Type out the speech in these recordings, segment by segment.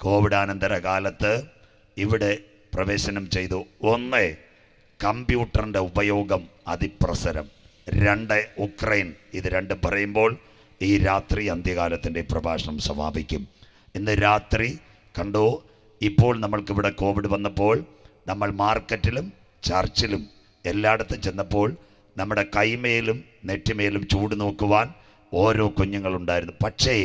കോവിഡാനന്തര കാലത്ത് ഇവിടെ പ്രവേശനം ചെയ്തു ഒന്ന് കമ്പ്യൂട്ടറിൻ്റെ ഉപയോഗം അതിപ്രസരം രണ്ട് ഉക്രൈൻ ഇത് രണ്ടും പറയുമ്പോൾ ഈ രാത്രി അന്ത്യകാലത്തിൻ്റെ പ്രഭാഷണം സമാപിക്കും ഇന്ന് രാത്രി കണ്ടോ ഇപ്പോൾ നമ്മൾക്കിവിടെ കോവിഡ് വന്നപ്പോൾ നമ്മൾ മാർക്കറ്റിലും ചർച്ചിലും എല്ലായിടത്തും ചെന്നപ്പോൾ നമ്മുടെ കൈമേലും നെറ്റിമേലും ചൂട് നോക്കുവാൻ ഓരോ കുഞ്ഞുങ്ങളുണ്ടായിരുന്നു പക്ഷേ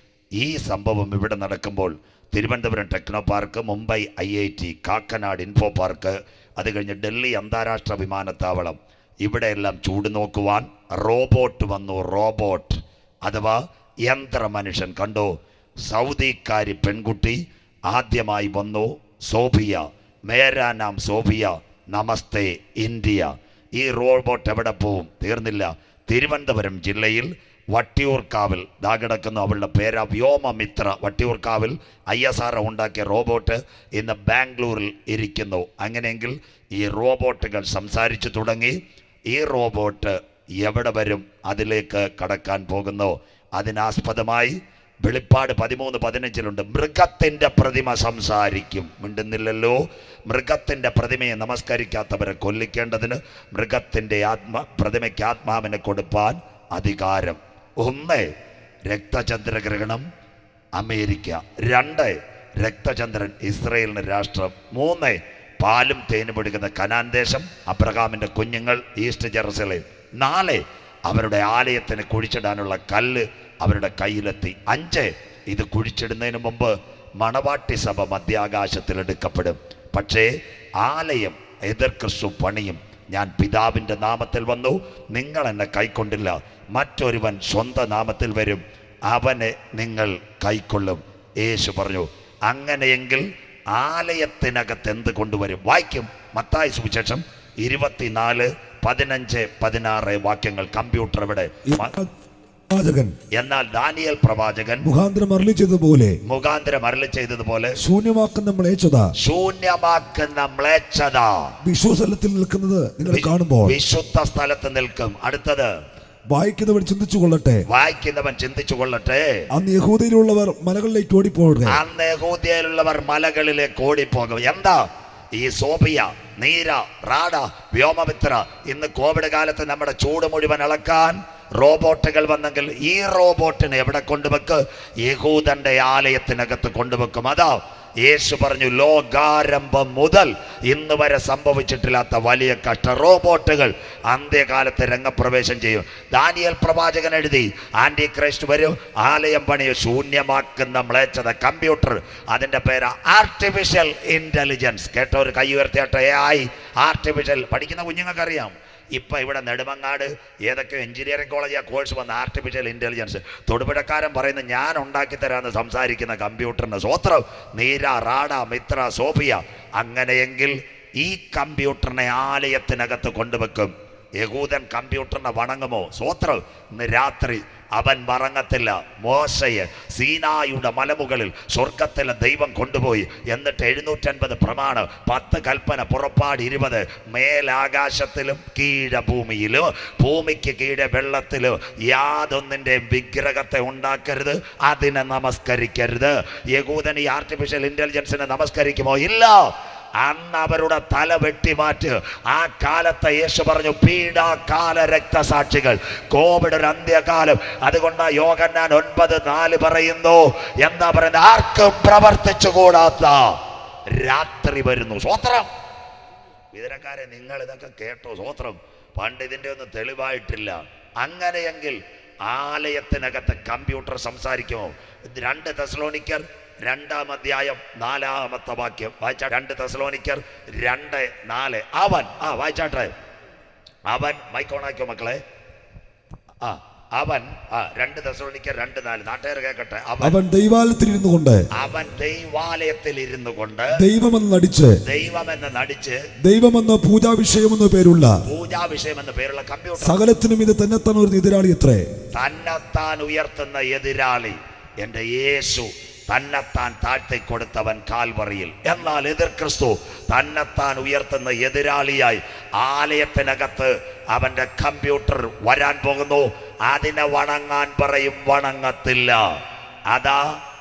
ഈ സംഭവം ഇവിടെ നടക്കുമ്പോൾ Thiruvananthapuram techno park Mumbai I I T Kakkanad info park അത് കഴിഞ്ഞ് ഡൽഹി അന്താരാഷ്ട്ര വിമാനത്താവളം ഇവിടെയെല്ലാം ചൂട് നോക്കുവാൻ റോബോട്ട് വന്നു റോബോട്ട് അഥവാ യന്ത്ര മനുഷ്യൻ കണ്ടോ സൗദിക്കാരി പെൺകുട്ടി ആദ്യമായി വന്നു സോഫിയ മേരാ നാം സോഫിയ നമസ്തേ ഇന്ത്യ ഈ റോബോട്ട് എവിടെ പോവും തീർന്നില്ല തിരുവനന്തപുരം ജില്ലയിൽ വട്ടിയൂർക്കാവിൽ ദാ കിടക്കുന്നു അവളുടെ പേര് വ്യോമമിത്ര വട്ടിയൂർക്കാവിൽ ഐ എസ് ആർ ഉണ്ടാക്കിയ റോബോട്ട് ഇന്ന് ബാംഗ്ലൂരിൽ ഇരിക്കുന്നു അങ്ങനെയെങ്കിൽ ഈ റോബോട്ടുകൾ സംസാരിച്ചു തുടങ്ങി ഈ റോബോട്ട് എവിടെ വരും അതിലേക്ക് കടക്കാൻ പോകുന്നു അതിനാസ്പദമായി വെളിപ്പാട് പതിമൂന്ന് പതിനഞ്ചിലുണ്ട് മൃഗത്തിന്റെ പ്രതിമ സംസാരിക്കും മിണ്ടുന്നില്ലല്ലോ മൃഗത്തിന്റെ പ്രതിമയെ നമസ്കരിക്കാത്തവരെ കൊല്ലിക്കേണ്ടതിന് മൃഗത്തിന്റെ ആത്മ പ്രതിമയ്ക്ക് ആത്മാവിനെ കൊടുപ്പാൻ അധികാരം ഒന്ന് രക്തചന്ദ്രഗ്രഹണം അമേരിക്ക രണ്ട് രക്തചന്ദ്രൻ ഇസ്രയേലിന് രാഷ്ട്രം മൂന്ന് പാലും തേനും പിടിക്കുന്ന കനാൻ ദേശം അബ്രഹാമിന്റെ കുഞ്ഞുങ്ങൾ ഈസ്റ്റ് ജെറുസലേം നാല് അവരുടെ ആലയത്തിന് കുഴിച്ചിടാനുള്ള കല്ല് അവരുടെ കയ്യിലെത്തി അഞ്ച് ഇത് കുഴിച്ചിടുന്നതിന് മുമ്പ് മണവാട്ടി സഭ മധ്യാകാശത്തിൽ എടുക്കപ്പെടും പക്ഷേ ആലയം എതിർ ക്രിസ്തു പണിയും ഞാൻ പിതാവിൻ്റെ നാമത്തിൽ വന്നു നിങ്ങൾ എന്നെ കൈക്കൊണ്ടില്ല മറ്റൊരുവൻ സ്വന്തം നാമത്തിൽ വരും അവനെ നിങ്ങൾ കൈക്കൊള്ളും യേശു പറഞ്ഞു അങ്ങനെയെങ്കിൽ ആലയത്തിനകത്ത് എന്ത് കൊണ്ടുവരും വായിക്കും മത്തായ സുവിശേഷം ഇരുപത്തിനാല് പതിനഞ്ച് പതിനാറ് വാക്യങ്ങൾ കമ്പ്യൂട്ടർ ഇവിടെ മ- പ്രവാചകൻ എന്നാൽ ദാനിയൽ പ്രവാചകൻ മുഖാന്തരം അരളി ചെയ്തതുപോലെ മുഖാന്തരം അരളി ചെയ്തതുപോലെ ശൂന്യമാക്കുന്ന മ്ലേച്ഛത ശൂന്യമാക്കുന്ന മ്ലേച്ഛത വിശ്വസ്ഥലത്തിൽ നിൽക്കുന്നത് നിങ്ങൾ കാണുമ്പോൾ വിശുദ്ധ സ്ഥലത്ത് നിൽക്കും അടുത്തത് വായിക്കുന്നവൻ ചിന്തിച്ചു കൊള്ളട്ടെ വായിക്കുന്നവൻ ചിന്തിച്ചു കൊള്ളട്ടെ അന്ന് യഹൂദയിലുള്ളവർ മലകളിലേക്ക് ഓടിപ്പോവുക അന്ന് യഹൂദ്യയിലുള്ളവർ മലകളിലേക്ക് ഓടിപ്പോകും എന്താ ഈ സോഫിയ നീര റാഡ വ്യോമമിത്ര ഇന്ന് കോവിഡ് കാലത്ത് നമ്മുടെ ചൂട് മുഴുവൻ അളക്കാൻ റോബോട്ടുകൾ വന്നെങ്കിൽ ഈ റോബോട്ടിനെ എവിടെ കൊണ്ടുവെക്ക് യഹൂദന്റെ ആലയത്തിനകത്ത് കൊണ്ടുവെക്കും അതാ യേശു പറഞ്ഞു ലോകാരംഭം മുതൽ ഇന്ന് വരെ സംഭവിച്ചിട്ടില്ലാത്ത വലിയ കഷ്ട റോബോട്ടുകൾ അന്ത്യകാലത്ത് രംഗപ്രവേശം ചെയ്യും ദാനിയൽ പ്രവാചകൻ എഴുതി ആന്റി ക്രൈസ്റ്റ് വരും ആലയം പണിയെ ശൂന്യമാക്കുന്ന മ്ലേച്ഛത കമ്പ്യൂട്ടർ അതിൻ്റെ പേര് ആർട്ടിഫിഷ്യൽ ഇൻ്റലിജൻസ് കേട്ടോ ഒരു കൈ ഉയർത്തിയാട്ടെ എ ഐ ആർട്ടിഫിഷ്യൽ പഠിക്കുന്ന കുഞ്ഞുങ്ങൾക്കറിയാം ഇപ്പം ഇവിടെ നെടുമങ്ങാട് ഏതൊക്കെ എഞ്ചിനീയറിംഗ് കോളേജ് ആ കോഴ്സ് വന്ന ആർട്ടിഫിഷ്യൽ ഇൻ്റലിജൻസ് തൊടുപുഴക്കാരൻ പറയുന്ന ഞാൻ ഉണ്ടാക്കി തരാമെന്ന് സംസാരിക്കുന്ന കമ്പ്യൂട്ടറിന് സ്വത്രം നീര റാഡ മിത്ര സോഫിയ അങ്ങനെയെങ്കിൽ ഈ കമ്പ്യൂട്ടറിനെ ആലയത്തിനകത്ത് കൊണ്ടുവെക്കും യഹൂദൻ കമ്പ്യൂട്ടറിനെ വണങ്ങുമോ സ്വത്രം ഇന്ന് രാത്രി അവൻ വറങ്ങത്തില്ല മോശയെ സീനായുടെ മലമുകളിൽ സ്വർഗത്തിലെ ദൈവം കൊണ്ടുപോയി എന്നിട്ട് എഴുന്നൂറ്റൻപത് പ്രമാണം പത്ത് കൽപ്പന പുറപ്പാട് ഇരുപത് മേലാകാശത്തിലും കീഴ ഭൂമിയിലും ഭൂമിക്ക് കീഴെ വെള്ളത്തിലും യാതൊന്നിൻ്റെ വിഗ്രഹത്തെ ഉണ്ടാക്കരുത് അതിനെ നമസ്കരിക്കരുത് യഹൂദൻ ഈ ആർട്ടിഫിഷ്യൽ ഇന്റലിജൻസിനെ നമസ്കരിക്കുമോ ഇല്ല അന്ന് അവരുടെ തല വെട്ടിമാറ്റ് ആ കാലത്തെ യേശു പറഞ്ഞു പീഡാകാല രക്തസാക്ഷികൾ കോവിഡ് ഒരു അന്ത്യകാലം അതുകൊണ്ട് യോഗന്നാൻ ഒൻപത് നാല് പറയുന്നു എന്താ പറയുന്നത് ആർക്കും പ്രവർത്തിച്ചു കൂടാത്ത രാത്രി വരുന്നു സ്വത്രം വിതരക്കാരെ നിങ്ങൾ ഇതൊക്കെ കേട്ടോ സ്വത്രം പണ്ട് ഇതിൻ്റെ ഒന്നും തെളിവായിട്ടില്ല അങ്ങനെയെങ്കിൽ ആലയത്തിനകത്ത് കമ്പ്യൂട്ടർ സംസാരിക്കുമോ ഇത് രണ്ട് തെസ്ലോണിക്കർ രണ്ടാം അധ്യായം നാലാമത്തെ വാക്യം വായിച്ച രണ്ട് തെസ്ലോണിക്കർ രണ്ട് നാല് അവൻ ആ വായിച്ചാട്ടെ അവൻ മൈക്കോണാക്കിയോ മക്കളെ ആ അവൻ ആ രണ്ട് തെസ്ലോണിക്കർ രണ്ട് നാല് നാട്ടുകാർ കേൾക്കട്ടെ അവൻ അവൻ ദൈവാലയത്തിൽ ഇരുന്നു കൊണ്ട് അവൻ ദൈവാലയത്തിൽ ഇരുന്നു കൊണ്ട് ദൈവമെന്ന് നടിച്ച് ദൈവമെന്ന് നടിച്ച് ദൈവമെന്ന പൂജാവിഷയമെന്ന പേരുള്ള പൂജാ വിഷയം എന്ന പേരുള്ള കമ്പ്യൂട്ടർ സകലത്തിനും ഇത് തന്നെത്താൻ ഒരു എതിരാളി എത്രേ തന്നെത്താൻ ഉയർത്തുന്ന എതിരാളി എൻ്റെ യേശു തന്നെത്താൻ താഴ്ത്തി കൊടുത്തവൻ കാൽവറിയിൽ എന്നാൽ എതിർ ക്രിസ്തു തന്നെത്താൻ ഉയർത്തുന്ന എതിരാളിയായി ആലയത്തിനകത്ത് അവൻ്റെ കമ്പ്യൂട്ടർ വരാൻ പോകുന്നു അതിനെ വണങ്ങാൻ പറയും വണങ്ങത്തില്ല അതാ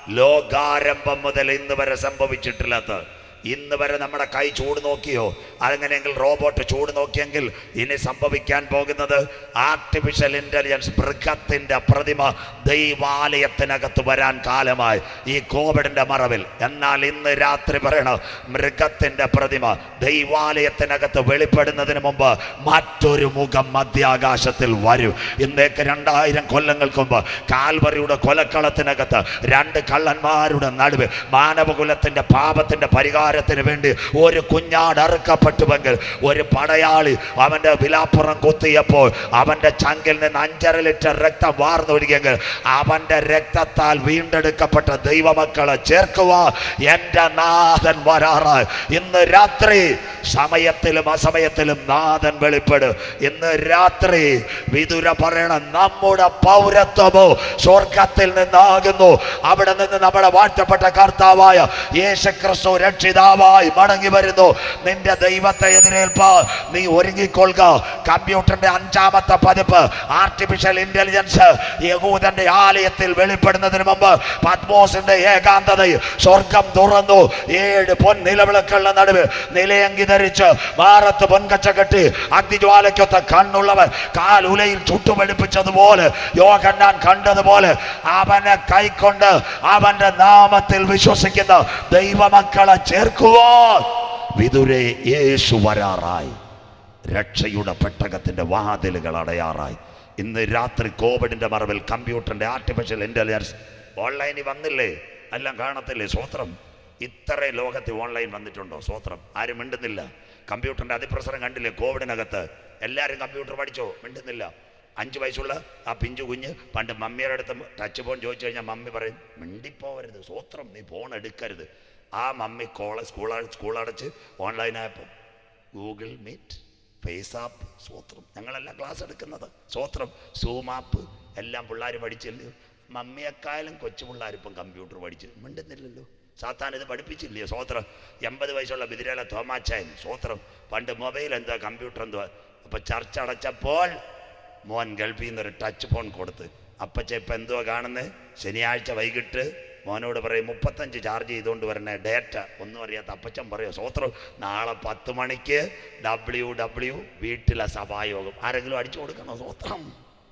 ലോകാരംഭം മുതൽ ഇന്ന് വരെ സംഭവിച്ചിട്ടില്ലാത്ത ഇന്ന് വരെ നമ്മുടെ കൈ ചൂട് നോക്കിയോ അങ്ങനെയെങ്കിൽ റോബോട്ട് ചൂട് നോക്കിയെങ്കിൽ ഇനി സംഭവിക്കാൻ പോകുന്നത് ആർട്ടിഫിഷ്യൽ ഇന്റലിജൻസ് മൃഗത്തിന്റെ പ്രതിമ ദൈവാലയത്തിനകത്ത് വരാൻ കാലമായി ഈ കോവിഡിന്റെ മറവിൽ എന്നാൽ ഇന്ന് രാത്രി പറയണം മൃഗത്തിന്റെ പ്രതിമ ദൈവാലയത്തിനകത്ത് വെളിപ്പെടുന്നതിന് മുമ്പ് മറ്റൊരു മുഖം മധ്യാകാശത്തിൽ വരും ഇന്നേക്ക് രണ്ടായിരം കൊല്ലങ്ങൾക്ക് മുമ്പ് കാൽവറിയുടെ കൊലക്കളത്തിനകത്ത് രണ്ട് കള്ളന്മാരുടെ നടുവ് മാനവകുലത്തിന്റെ പാപത്തിന്റെ പരിഹാരത്തിന് വേണ്ടി ഒരു കുഞ്ഞാട് അറുക്കപ്പെട്ടുവെങ്കിൽ ഒരു പടയാളി അവന്റെ വിലാപ്പുറം കുത്തിയപ്പോൾ അവന്റെ ചങ്കിൽ നിന്ന് അഞ്ചര ലിറ്റർ രക്തം വാർന്നൊഴുകിയെങ്കിൽ അവന്റെ രക്തത്താൽ വീണ്ടെടുക്കപ്പെട്ട ദൈവമക്കളെ ചേർക്കുക എന്റെ നാഥൻ വരാറായി ഇന്ന് രാത്രി സമയത്തിലും അസമയത്തിലും നാഥൻ വെളിപ്പെടും ഇന്ന് രാത്രി വിതുര പറയണം നമ്മുടെ പൗരത്വമോ സ്വർഗത്തിൽ നിന്നാകുന്നു അവിടെ നിന്ന് നമ്മുടെ വാഴ്ത്തപ്പെട്ട കർത്താവായ യേശുക്രിസ്തു രക്ഷിതാവായി മടങ്ങി വരുന്നു നിന്റെ ദൈവത്തെ എതിരേൽപ്പ് നീ ഒരുങ്ങിക്കൊള്ളുക കമ്പ്യൂട്ടറിന്റെ അഞ്ചാമത്തെ പതിപ്പ് ആർട്ടിഫിഷ്യൽ ഇന്റലിജൻസ് യഹൂദന്റെ ആലയത്തിൽ വെളിപ്പെടുന്നതിന് മുമ്പ് പത്മോസിന്റെ ഏകാന്തതയിൽ സ്വർഗം തുറന്നു ഏഴ് പൊൻ നിലവിളക്കുകളുടെ നടുവ് നിലയങ്കി ധരിച്ച് മാറത്ത് പൊൻകച്ച കെട്ടി അഗ്നിജ്വാലയ്ക്കൊത്ത കണ്ണുള്ളവൻ കാൽ ഉലയിൽ ചുട്ടുപടിപ്പിച്ചതുപോലെ യോഗന്നാൻ കണ്ടതുപോലെ അവനെ കൈക്കൊണ്ട് അവന്റെ നാമത്തിൽ വിശ്വസിക്കുന്ന ദൈവമക്കളെ ചേർക്കുവാൻ വിതുരെ യേശു വരാറായി രക്ഷയുടെ പെട്ടകത്തിന്റെ വാതിലുകൾ അടയാറായി ഇന്ന് രാത്രി കോവിഡിന്റെ മറവിൽ കമ്പ്യൂട്ടറിന്റെ ആർട്ടിഫിഷ്യൽ ഇന്റലിജൻസ് ഓൺലൈനിൽ വന്നില്ലേ എല്ലാം കാണത്തില്ലേ സ്വത്രം ഇത്ര ലോകത്ത് ഓൺലൈൻ വന്നിട്ടുണ്ടോ സ്വത്രം ആരും മിണ്ടുന്നില്ല കമ്പ്യൂട്ടറിന്റെ അതിപ്രസരം കണ്ടില്ലേ കോവിഡിനകത്ത് എല്ലാവരും കമ്പ്യൂട്ടർ പഠിച്ചോ മിണ്ടുന്നില്ല അഞ്ച് വയസ്സുള്ള ആ പിഞ്ചു കുഞ്ഞ് പണ്ട് മമ്മിയുടെ അടുത്ത് ടച്ച് ഫോൺ ചോദിച്ചു കഴിഞ്ഞാൽ മമ്മി പറയും മിണ്ടിപ്പോവരുത് സ്വത്രം നീ ഫോൺ എടുക്കരുത് ആ മമ്മി കോളേജ് സ്കൂൾ സ്കൂൾ അടച്ച് ഓൺലൈനായപ്പോൾ ഗൂഗിൾ മീറ്റ് ഫേസ് ആപ്പ് സ്വോത്രം ഞങ്ങളെല്ലാം ക്ലാസ് എടുക്കുന്നത് സ്വോത്രം സൂം ആപ്പ് എല്ലാം പിള്ളേർ പഠിച്ചില്ലയോ മമ്മിയെക്കാളും കൊച്ചു പിള്ളേർ ഇപ്പം കമ്പ്യൂട്ടർ പഠിച്ച് മിണ്ടുന്നില്ലല്ലോ സാത്താൻ ഇത് പഠിപ്പിച്ചില്ലയോ സ്വോത്രം എൺപത് വയസ്സുള്ള ബിദിരാല തോമാച്ചായൻ സ്വോത്രം പണ്ട് മൊബൈൽ എന്താ കമ്പ്യൂട്ടർ എന്തുവാ അപ്പൊ ചർച്ച അടച്ചപ്പോൾ മോൻ ഗൾഫിൽ നിന്ന് ഒരു ടച്ച് ഫോൺ കൊടുത്ത് അപ്പച്ച ഇപ്പം എന്തുവാ കാണുന്നത് ശനിയാഴ്ച വൈകിട്ട് മോനോട് പറയും മുപ്പത്തഞ്ച് ചാർജ് ചെയ്തുകൊണ്ട് വരണേ ഡേറ്റ ഒന്നും അറിയാത്ത അപ്പച്ചൻ പറയോ സ്വോത്രം നാളെ പത്ത് മണിക്ക് ഡബ്ല്യു ഡബ്ല്യു വീട്ടിലെ സഭായോഗം ആരെങ്കിലും അടിച്ചു കൊടുക്കണോ സ്വോത്രം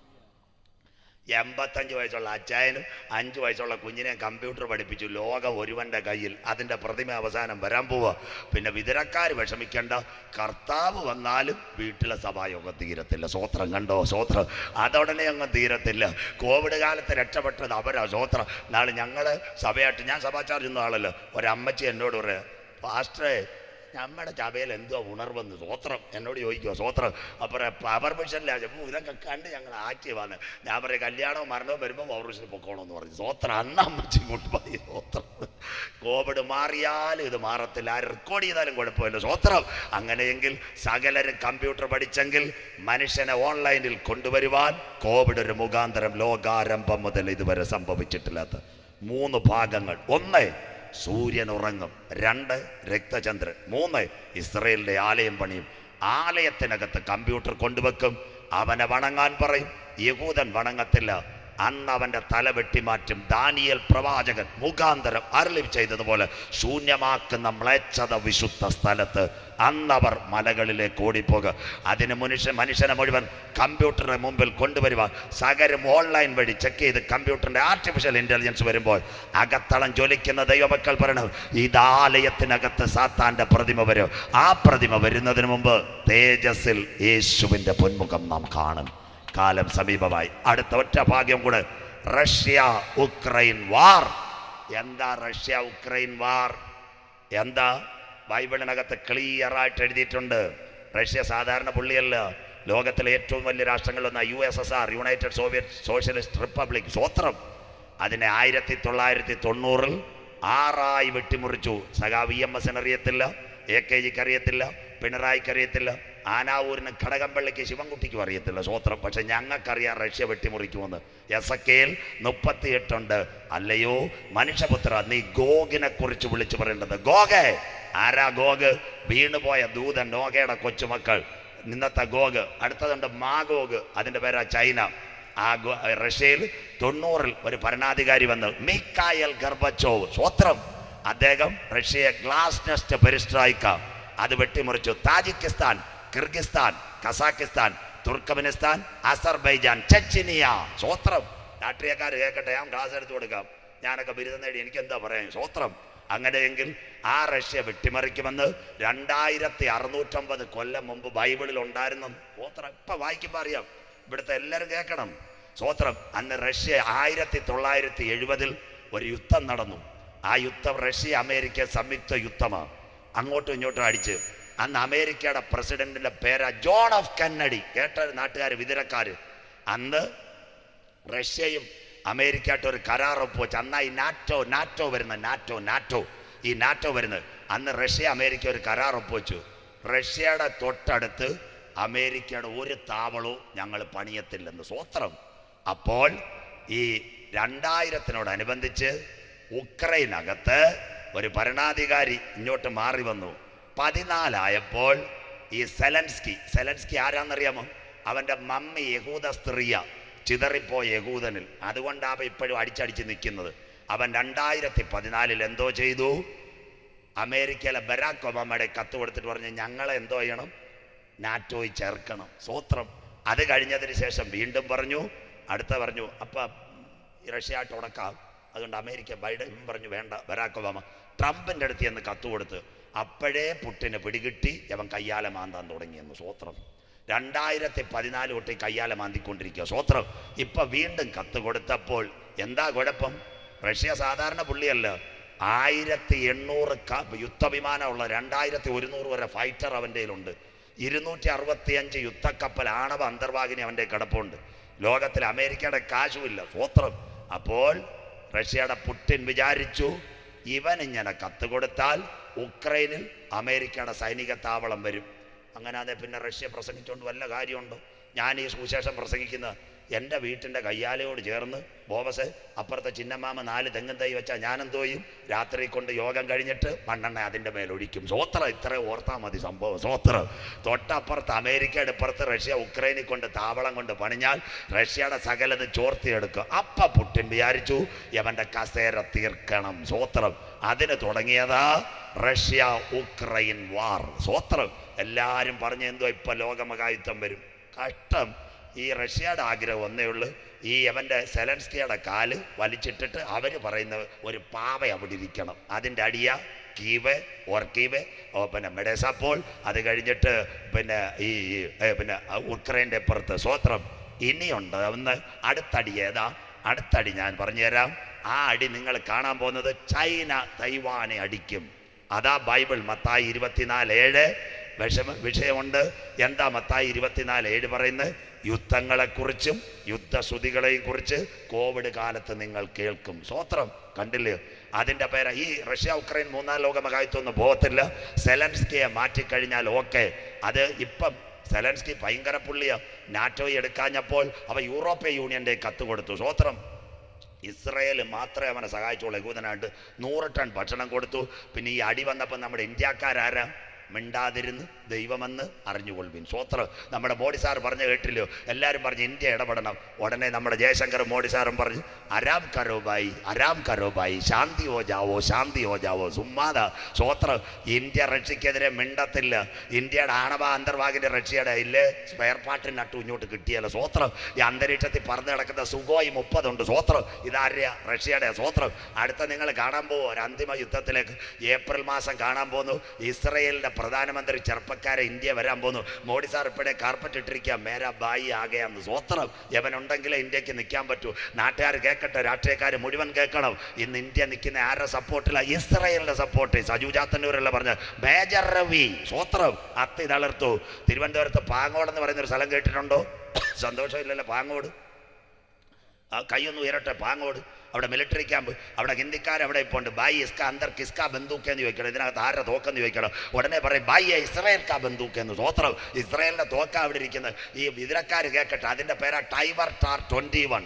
എൺപത്തഞ്ച് വയസ്സുള്ള അച്ചായനും അഞ്ച് വയസ്സുള്ള കുഞ്ഞിനെ കമ്പ്യൂട്ടർ പഠിപ്പിച്ചു ലോകം ഒരുവന്റെ കയ്യിൽ അതിൻ്റെ പ്രതിമ അവസാനം വരാൻ പോവുക പിന്നെ വിതരക്കാർ വിഷമിക്കേണ്ട കർത്താവ് വന്നാലും വീട്ടിലെ സഭായോഗം തീരത്തില്ല സ്വോത്രം കണ്ടോ സ്വോത്രം അതോടനെ അങ്ങ് തീരത്തില്ല കോവിഡ് കാലത്ത് രക്ഷപ്പെട്ടത് അവരാ സ്വോത്രം നാളെ ഞങ്ങൾ സഭയായിട്ട് ഞാൻ സഭാചാർജ് ഒന്നും ആളല്ലോ ഒരമ്മച്ചി എന്നോട് പറയാം പാസ്റ്ററേ നമ്മുടെ ചബയിൽ എന്തോ ഉണർവെന്ന് സ്വോത്രം എന്നോട് ചോദിക്കുമോ സ്വോത്രം അപ്പോൾ പവർ മിഷനില്ല അപ്പോൾ ഇതൊക്കെ കണ്ട് ഞങ്ങൾ ആക്റ്റീവാണ് ഞാൻ പറയും കല്യാണവും മരണവും വരുമ്പോൾ പവർ മിഷനിൽ പൊക്കോണമെന്ന് പറഞ്ഞു സ്വോത്രം അന്ന് അമ്മച്ചി ഇങ്ങോട്ട് പോയി സ്വോത്രം കോവിഡ് മാറിയാലും ഇത് മാറത്തില്ല ആര് റെക്കോർഡ് ചെയ്താലും കുഴപ്പമില്ല സ്വോത്രം അങ്ങനെയെങ്കിൽ സകലരും കമ്പ്യൂട്ടർ പഠിച്ചെങ്കിൽ മനുഷ്യനെ ഓൺലൈനിൽ കൊണ്ടുവരുവാൻ കോവിഡ് ഒരു മുഖാന്തരം ലോകാരംഭം മുതൽ ഇതുവരെ സംഭവിച്ചിട്ടില്ലാത്ത മൂന്ന് ഭാഗങ്ങൾ ഒന്ന് സൂര്യൻ ഉറങ്ങും രണ്ട് രക്തചന്ദ്രൻ മൂന്ന് ഇസ്രയേലിന്റെ ആലയം പണിയും ആലയത്തിനകത്ത് കമ്പ്യൂട്ടർ കൊണ്ടുവെക്കും അവനെ വണങ്ങാൻ പറയും യഹൂദൻ വണങ്ങത്തില്ല അന്ന് അവന്റെ തല വെട്ടിമാറ്റും ദാനിയൽ പ്രവാചകൻ മുഖാന്തരം അരളി ചെയ്തതുപോലെ ശൂന്യമാക്കുന്ന മ്ലേച്ഛത വിശുദ്ധ സ്ഥലത്ത് അന്നവർ മലകളിലേക്ക് ഓടിപ്പോകുക അതിന് മനുഷ്യ മനുഷ്യനെ മുഴുവൻ കമ്പ്യൂട്ടറിന് മുമ്പിൽ കൊണ്ടുവരുക സകരം ഓൺലൈൻ വഴി ചെക്ക് ചെയ്ത് കമ്പ്യൂട്ടറിന്റെ ആർട്ടിഫിഷ്യൽ ഇന്റലിജൻസ് വരുമ്പോൾ അകത്തളം ജ്വലിക്കുന്ന ദൈവമക്കൾ പറയണം ഇതാലയത്തിനകത്ത് സാത്താന്റെ പ്രതിമ വരും ആ പ്രതിമ വരുന്നതിന് മുമ്പ് തേജസ്സിൽ യേശുവിന്റെ പൊന്മുഖം നാം കാണും കാലം സമീപമായി അടുത്ത ഒറ്റ ഭാഗ്യം കൂടെ റഷ്യ ഉക്രൈൻ വാർ എന്താ റഷ്യ ഉക്രൈൻ വാർ എന്താ ബൈബിളിനകത്ത് ക്ലിയർ ആയിട്ട് എഴുതിയിട്ടുണ്ട് റഷ്യ സാധാരണ പുള്ളിയല്ല ലോകത്തിലെ ഏറ്റവും വലിയ രാഷ്ട്രങ്ങളിലൊന്ന U S S R united soviet socialist republic സ്വത്രം അതിനെ ആയിരത്തി തൊള്ളായിരത്തി തൊണ്ണൂറിൽ ആറായി വെട്ടിമുറിച്ചു സഖാ വി എം എസിന് അറിയത്തില്ല എ കെ ജിക്ക് അറിയത്തില്ല പിണറായിക്ക് അറിയത്തില്ല ആനാവൂരിന് ഘടകംപള്ളിക്ക് ശിവൻകുട്ടിക്കും അറിയത്തില്ല സ്വത്രം പക്ഷെ ഞങ്ങൾക്കറിയാം റഷ്യ വെട്ടിമുറിക്കുമെന്ന് എസ് എ മുപ്പത്തിയെട്ടുണ്ട് അല്ലയോ മനുഷ്യപുത്ര നീ ഗോഗിനെ കുറിച്ച് വിളിച്ചു പറയേണ്ടത് ഗോഗെ ആരാ ഗോഗ് വീണുപോയ ദൂതൻ നോഗയുടെ കൊച്ചുമക്കൾ ഇന്നത്തെ ഗോഗ് അടുത്തതുണ്ട് മാഗോഗ് അതിന്റെ പേരാ ചൈന ആ ഗു- റഷ്യയിൽ തൊണ്ണൂറിൽ ഒരു ഭരണാധികാരി വന്നു മിക്കായൽ ഗർബച്ചോവ് സ്വത്രം അദ്ദേഹം റഷ്യയെ ഗ്ലാസ് നെസ്റ്റ് പെരിസ്ട്രായിക്ക അത് വെട്ടിമുറിച്ചു Tajikistan Kyrgyzstan Kazakhstan Turkmenistan Azerbaijan Chechnya സ്വത്രം രാഷ്ട്രീയക്കാർ കേൾക്കട്ടെ ഞാൻ ക്ലാസ് എടുത്തു കൊടുക്കാം ഞാനൊക്കെ ബിരുദം നേടി എനിക്ക് എന്താ പറയാൻ സ്വത്രം അങ്ങനെയെങ്കിൽ ആ റഷ്യ വെട്ടിമറിക്കുമെന്ന് രണ്ടായിരത്തി അറുന്നൂറ്റമ്പത് കൊല്ലം മുമ്പ് ബൈബിളിൽ ഉണ്ടായിരുന്നു സ്വത്രം ഇപ്പൊ വായിക്കുമ്പോൾ അറിയാം ഇവിടുത്തെ എല്ലാവരും കേൾക്കണം സ്വത്രം അന്ന് റഷ്യ ആയിരത്തി തൊള്ളായിരത്തി എഴുപതിൽ ഒരു യുദ്ധം നടന്നു ആ യുദ്ധം റഷ്യ അമേരിക്ക സംയുക്ത യുദ്ധമാണ് അങ്ങോട്ടും ഇങ്ങോട്ടും അടിച്ച് അന്ന് അമേരിക്കയുടെ പ്രസിഡന്റിന്റെ പേരാ ജോൺ ഓഫ് കന്നഡി കേട്ട നാട്ടുകാർ വിതരക്കാര് അന്ന് റഷ്യയും അമേരിക്കയായിട്ട് ഒരു കരാർ ഒപ്പുവെച്ച് അന്നാ ഈ നാറ്റോ നാറ്റോ വരുന്ന നാറ്റോ നാറ്റോ ഈ നാറ്റോ വരുന്നത് അന്ന് റഷ്യ അമേരിക്ക ഒരു കരാർ ഒപ്പുവെച്ചു റഷ്യയുടെ തൊട്ടടുത്ത് അമേരിക്കയുടെ ഒരു താവളവും ഞങ്ങൾ പണിയത്തില്ലെന്ന് സ്വത്രം അപ്പോൾ ഈ രണ്ടായിരത്തിനോടനുബന്ധിച്ച് ഉക്രൈനകത്ത് ഒരു ഭരണാധികാരി ഇങ്ങോട്ട് മാറി വന്നു പതിനാലായപ്പോൾ ഈ സെലൻസ്കി സെലൻസ്കി ആരാന്നറിയാമോ അവന്റെ മമ്മി യഹൂദ സ്ത്രീയ ചിതറിപ്പോയ യഹൂദനിൽ അതുകൊണ്ടാണ് അവൻ ഇപ്പോഴും അടിച്ചടിച്ച് നിൽക്കുന്നത് അവൻ രണ്ടായിരത്തി പതിനാലിൽ എന്തോ ചെയ്തു അമേരിക്കയിലെ ബരാക് ഒബാമയുടെ കത്ത് കൊടുത്തിട്ട് പറഞ്ഞു ഞങ്ങളെ എന്തോ ചെയ്യണം നാറ്റോയിൽ ചേർക്കണം സ്വത്രം അത് കഴിഞ്ഞതിന് ശേഷം വീണ്ടും പറഞ്ഞു അടുത്ത പറഞ്ഞു അപ്പം റഷ്യയായിട്ട് ഉടക്കാം അതുകൊണ്ട് അമേരിക്ക ബൈഡൻ പറഞ്ഞു വേണ്ട ബരാക് ഒബാമ ട്രംപിൻ്റെ അടുത്ത് എന്ന് കത്ത് കൊടുത്ത് അപ്പോഴേ പുട്ടിന് പിടികിട്ടി അവൻ കയ്യാല മാന്താൻ തുടങ്ങിയെന്ന് സ്വത്രം രണ്ടായിരത്തി പതിനാല് തൊട്ട് ഈ കയ്യാല മാന്തിക്കൊണ്ടിരിക്കുക സ്വത്രം ഇപ്പൊ വീണ്ടും കത്ത് കൊടുത്തപ്പോൾ എന്താ കുഴപ്പം റഷ്യ സാധാരണ പുള്ളിയല്ല ആയിരത്തി എണ്ണൂറ് ക- യുദ്ധവിമാനമുള്ള രണ്ടായിരത്തി ഒരുന്നൂറ് വരെ ഫൈറ്റർ അവൻ്റെ കയ്യിലുണ്ട് ഇരുന്നൂറ്റി അറുപത്തിയഞ്ച് യുദ്ധക്കപ്പൽ ആണവ അന്തർവാഹിനി അവൻ്റെ കിടപ്പുണ്ട് ലോകത്തിൽ അമേരിക്കയുടെ കാശുമില്ല സ്വത്രം അപ്പോൾ റഷ്യയുടെ പുട്ടിൻ വിചാരിച്ചു ഇവൻ ഇങ്ങനെ കത്ത് കൊടുത്താൽ ഉക്രൈനിൽ അമേരിക്കയുടെ സൈനിക താവളം വരും അങ്ങനെ അതെ പിന്നെ റഷ്യ പ്രസംഗിച്ചുകൊണ്ട് വല്ല കാര്യമുണ്ടോ ഞാൻ ഈ സുവിശേഷം പ്രസംഗിക്കുന്ന എൻ്റെ വീട്ടിൻ്റെ കയ്യാലയോട് ചേർന്ന് ബോബസ് അപ്പുറത്തെ ചിന്നമാമ നാല് തെങ്ങും തൈ വെച്ചാൽ ഞാനെന്തോ ചെയ്യും രാത്രി കൊണ്ട് യോഗം കഴിഞ്ഞിട്ട് മണ്ണെണ്ണ അതിൻ്റെ മേലൊഴിക്കും സ്വോത്ര ഇത്ര ഓർത്താൽ മതി സംഭവം സ്വോത്ര തൊട്ടപ്പുറത്ത് അമേരിക്കയുടെ ഇപ്പുറത്ത് റഷ്യ ഉക്രൈനിൽ കൊണ്ട് താവളം കൊണ്ട് പണിഞ്ഞാൽ റഷ്യയുടെ സകലത് ചോർത്തിയെടുക്കും അപ്പ പുട്ടിൻ വിചാരിച്ചു യവന്റെ കസേര തീർക്കണം സ്വോത്രം അതിന് തുടങ്ങിയതാ റഷ്യ ഉക്രൈൻ വാർ സ്വോത്രം എല്ലാവരും പറഞ്ഞ എന്തോ ഇപ്പൊ ലോകമകായുദ്ധം വരും കഷ്ടം ഈ റഷ്യയുടെ ആഗ്രഹം ഒന്നേ ഉള്ളൂ ഈ അവൻ്റെ സെലൻസ്കിയുടെ കാല് വലിച്ചിട്ടിട്ട് അവർ പറയുന്ന ഒരു പാവ അവിടെ ഇരിക്കണം അതിൻ്റെ അടിയ കീവ് ഓർക്കീവ് ഓ പിന്നെ മെഡേസപ്പോൾ അത് കഴിഞ്ഞിട്ട് പിന്നെ ഈ ഈ, ഏ, പിന്നെ ഉക്രൈൻ്റെ പുറത്ത് സ്വത്രം ഇനിയുണ്ട് ഒന്ന് അടുത്തടി ഏതാ അടുത്തടി ഞാൻ പറഞ്ഞുതരാം ആ അടി നിങ്ങൾ കാണാൻ പോകുന്നത് ചൈന തൈവാനെ അടിക്കും അതാ ബൈബിൾ മത്തായി ഇരുപത്തിനാല് ഏഴ് വിഷമ വിഷയമുണ്ട് എന്താ മത്തായി ഇരുപത്തിനാല് ഏഴ് പറയുന്നത് യുദ്ധങ്ങളെക്കുറിച്ചും യുദ്ധശ്രുതികളെയും കുറിച്ച് കോവിഡ് കാലത്ത് നിങ്ങൾ കേൾക്കും സ്വത്രം കണ്ടില്ലേ അതിൻ്റെ പേര് ഈ റഷ്യ ഉക്രൈൻ മൂന്നാം ലോക മഹായുദ്ധമൊന്നും പോകത്തില്ല സെലൻസ്കിയെ മാറ്റിക്കഴിഞ്ഞാൽ ഓക്കെ അത് ഇപ്പം സെലൻസ്കി ഭയങ്കര പുള്ളിയാ നാറ്റോയെ എടുക്കാഞ്ഞപ്പോൾ അവ യൂറോപ്യൻ യൂണിയൻ്റെ കത്ത് കൊടുത്തു സ്വത്രം ഇസ്രയേൽ മാത്രമേ അവനെ സഹായിച്ചുള്ളൂ യഹൂദനായിട്ട് നൂറ് ടൺ ഭക്ഷണം കൊടുത്തു പിന്നെ ഈ അടി വന്നപ്പോൾ നമ്മുടെ ഇന്ത്യക്കാരാരാ മിണ്ടാതിരുന്ന് ദൈവമെന്ന് അറിഞ്ഞുകൊള്ളുവിൻ സ്വത്രം നമ്മുടെ മോഡി സാർ പറഞ്ഞു കേട്ടില്ലയോ എല്ലാവരും പറഞ്ഞു ഇന്ത്യ ഇടപെടണം ഉടനെ നമ്മുടെ ജയശങ്കർ മോഡി സാറും പറഞ്ഞു അരാം കരോബായി അരാം കരോബായി ശാന്തി ഹോ ജാവോ ശാന്തി ഹോ ജാവോ സുമ്മാത സ്വത്രം ഇന്ത്യ റഷ്യക്കെതിരെ മിണ്ടത്തില്ല ഇന്ത്യയുടെ ആണവ അന്തർവാഹിന്റെ റഷ്യയുടെ ഇല്ലേ സ്പെയർ പാർട്ടിന് നട്ടു ഇങ്ങോട്ട് കിട്ടിയല്ലോ സ്വത്രം ഈ അന്തരീക്ഷത്തിൽ പറന്ന് കിടക്കുന്ന സുഖോയി മുപ്പതുണ്ട് സ്വത്രം ഇതാരുടെ റഷ്യയുടെ സ്വത്രം അടുത്ത നിങ്ങൾ കാണാൻ പോകും ഒരു അന്തിമ യുദ്ധത്തിലേക്ക് ഏപ്രിൽ മാസം കാണാൻ പോകുന്നു ഇസ്രയേലിന്റെ പ്രധാനമന്ത്രി ചെറുപ്പക്കാരെ ഇന്ത്യ വരാൻ പോകുന്നു മോഡി സാർ ഇപ്പോഴേ കാർപ്പറ്റ് ഇട്ടിരിക്കുക മേരാ ബായി ആകെയാന്ന് സ്വത്രം യവനുണ്ടെങ്കിലേ ഇന്ത്യക്ക് നിൽക്കാൻ പറ്റൂ നാട്ടുകാർ കേൾക്കട്ടെ രാഷ്ട്രീയക്കാർ മുഴുവൻ കേൾക്കണം ഇന്ന് ഇന്ത്യ നിൽക്കുന്ന ആരുടെ സപ്പോർട്ടില്ല ഇസ്രയേലിന്റെ സപ്പോർട്ട് സജു ജാത്തന്നൂരല്ല പറഞ്ഞ മേജർ രവി സ്വത്രം അത്തി തളർത്തു തിരുവനന്തപുരത്ത് പാങ്ങോട് എന്ന് പറയുന്ന ഒരു സ്ഥലം കേട്ടിട്ടുണ്ടോ സന്തോഷമില്ലല്ലോ പാങ്ങോട് ആ കൈയൊന്ന് ഉയരട്ടെ പാങ്ങോട് അവിടെ മിലിറ്ററി ക്യാമ്പ് അവിടെ ഹിന്ദിക്കാർ അവിടെ ഇപ്പോൾ ഉണ്ട് ബായി ഇസ്ക അന്തർ കിസ്ക ബന്ധൂക്കെന്ന് ചോദിക്കണം ഇതിനകത്ത് ആരുടെ തോക്കെന്ന് ചോദിക്കണം ഉടനെ പറയും ബായി ഇസ്രയേൽ കാ ബന്ധൂക്കെന്ന് സ്വത്രം ഇസ്രയേലിന്റെ തോക്ക അവിടെ ഇരിക്കുന്നത് ഈ വിതരക്കാർ കേൾക്കട്ടെ അതിന്റെ പേരാ ടൈവർ ടാർ ട്വന്റി വൺ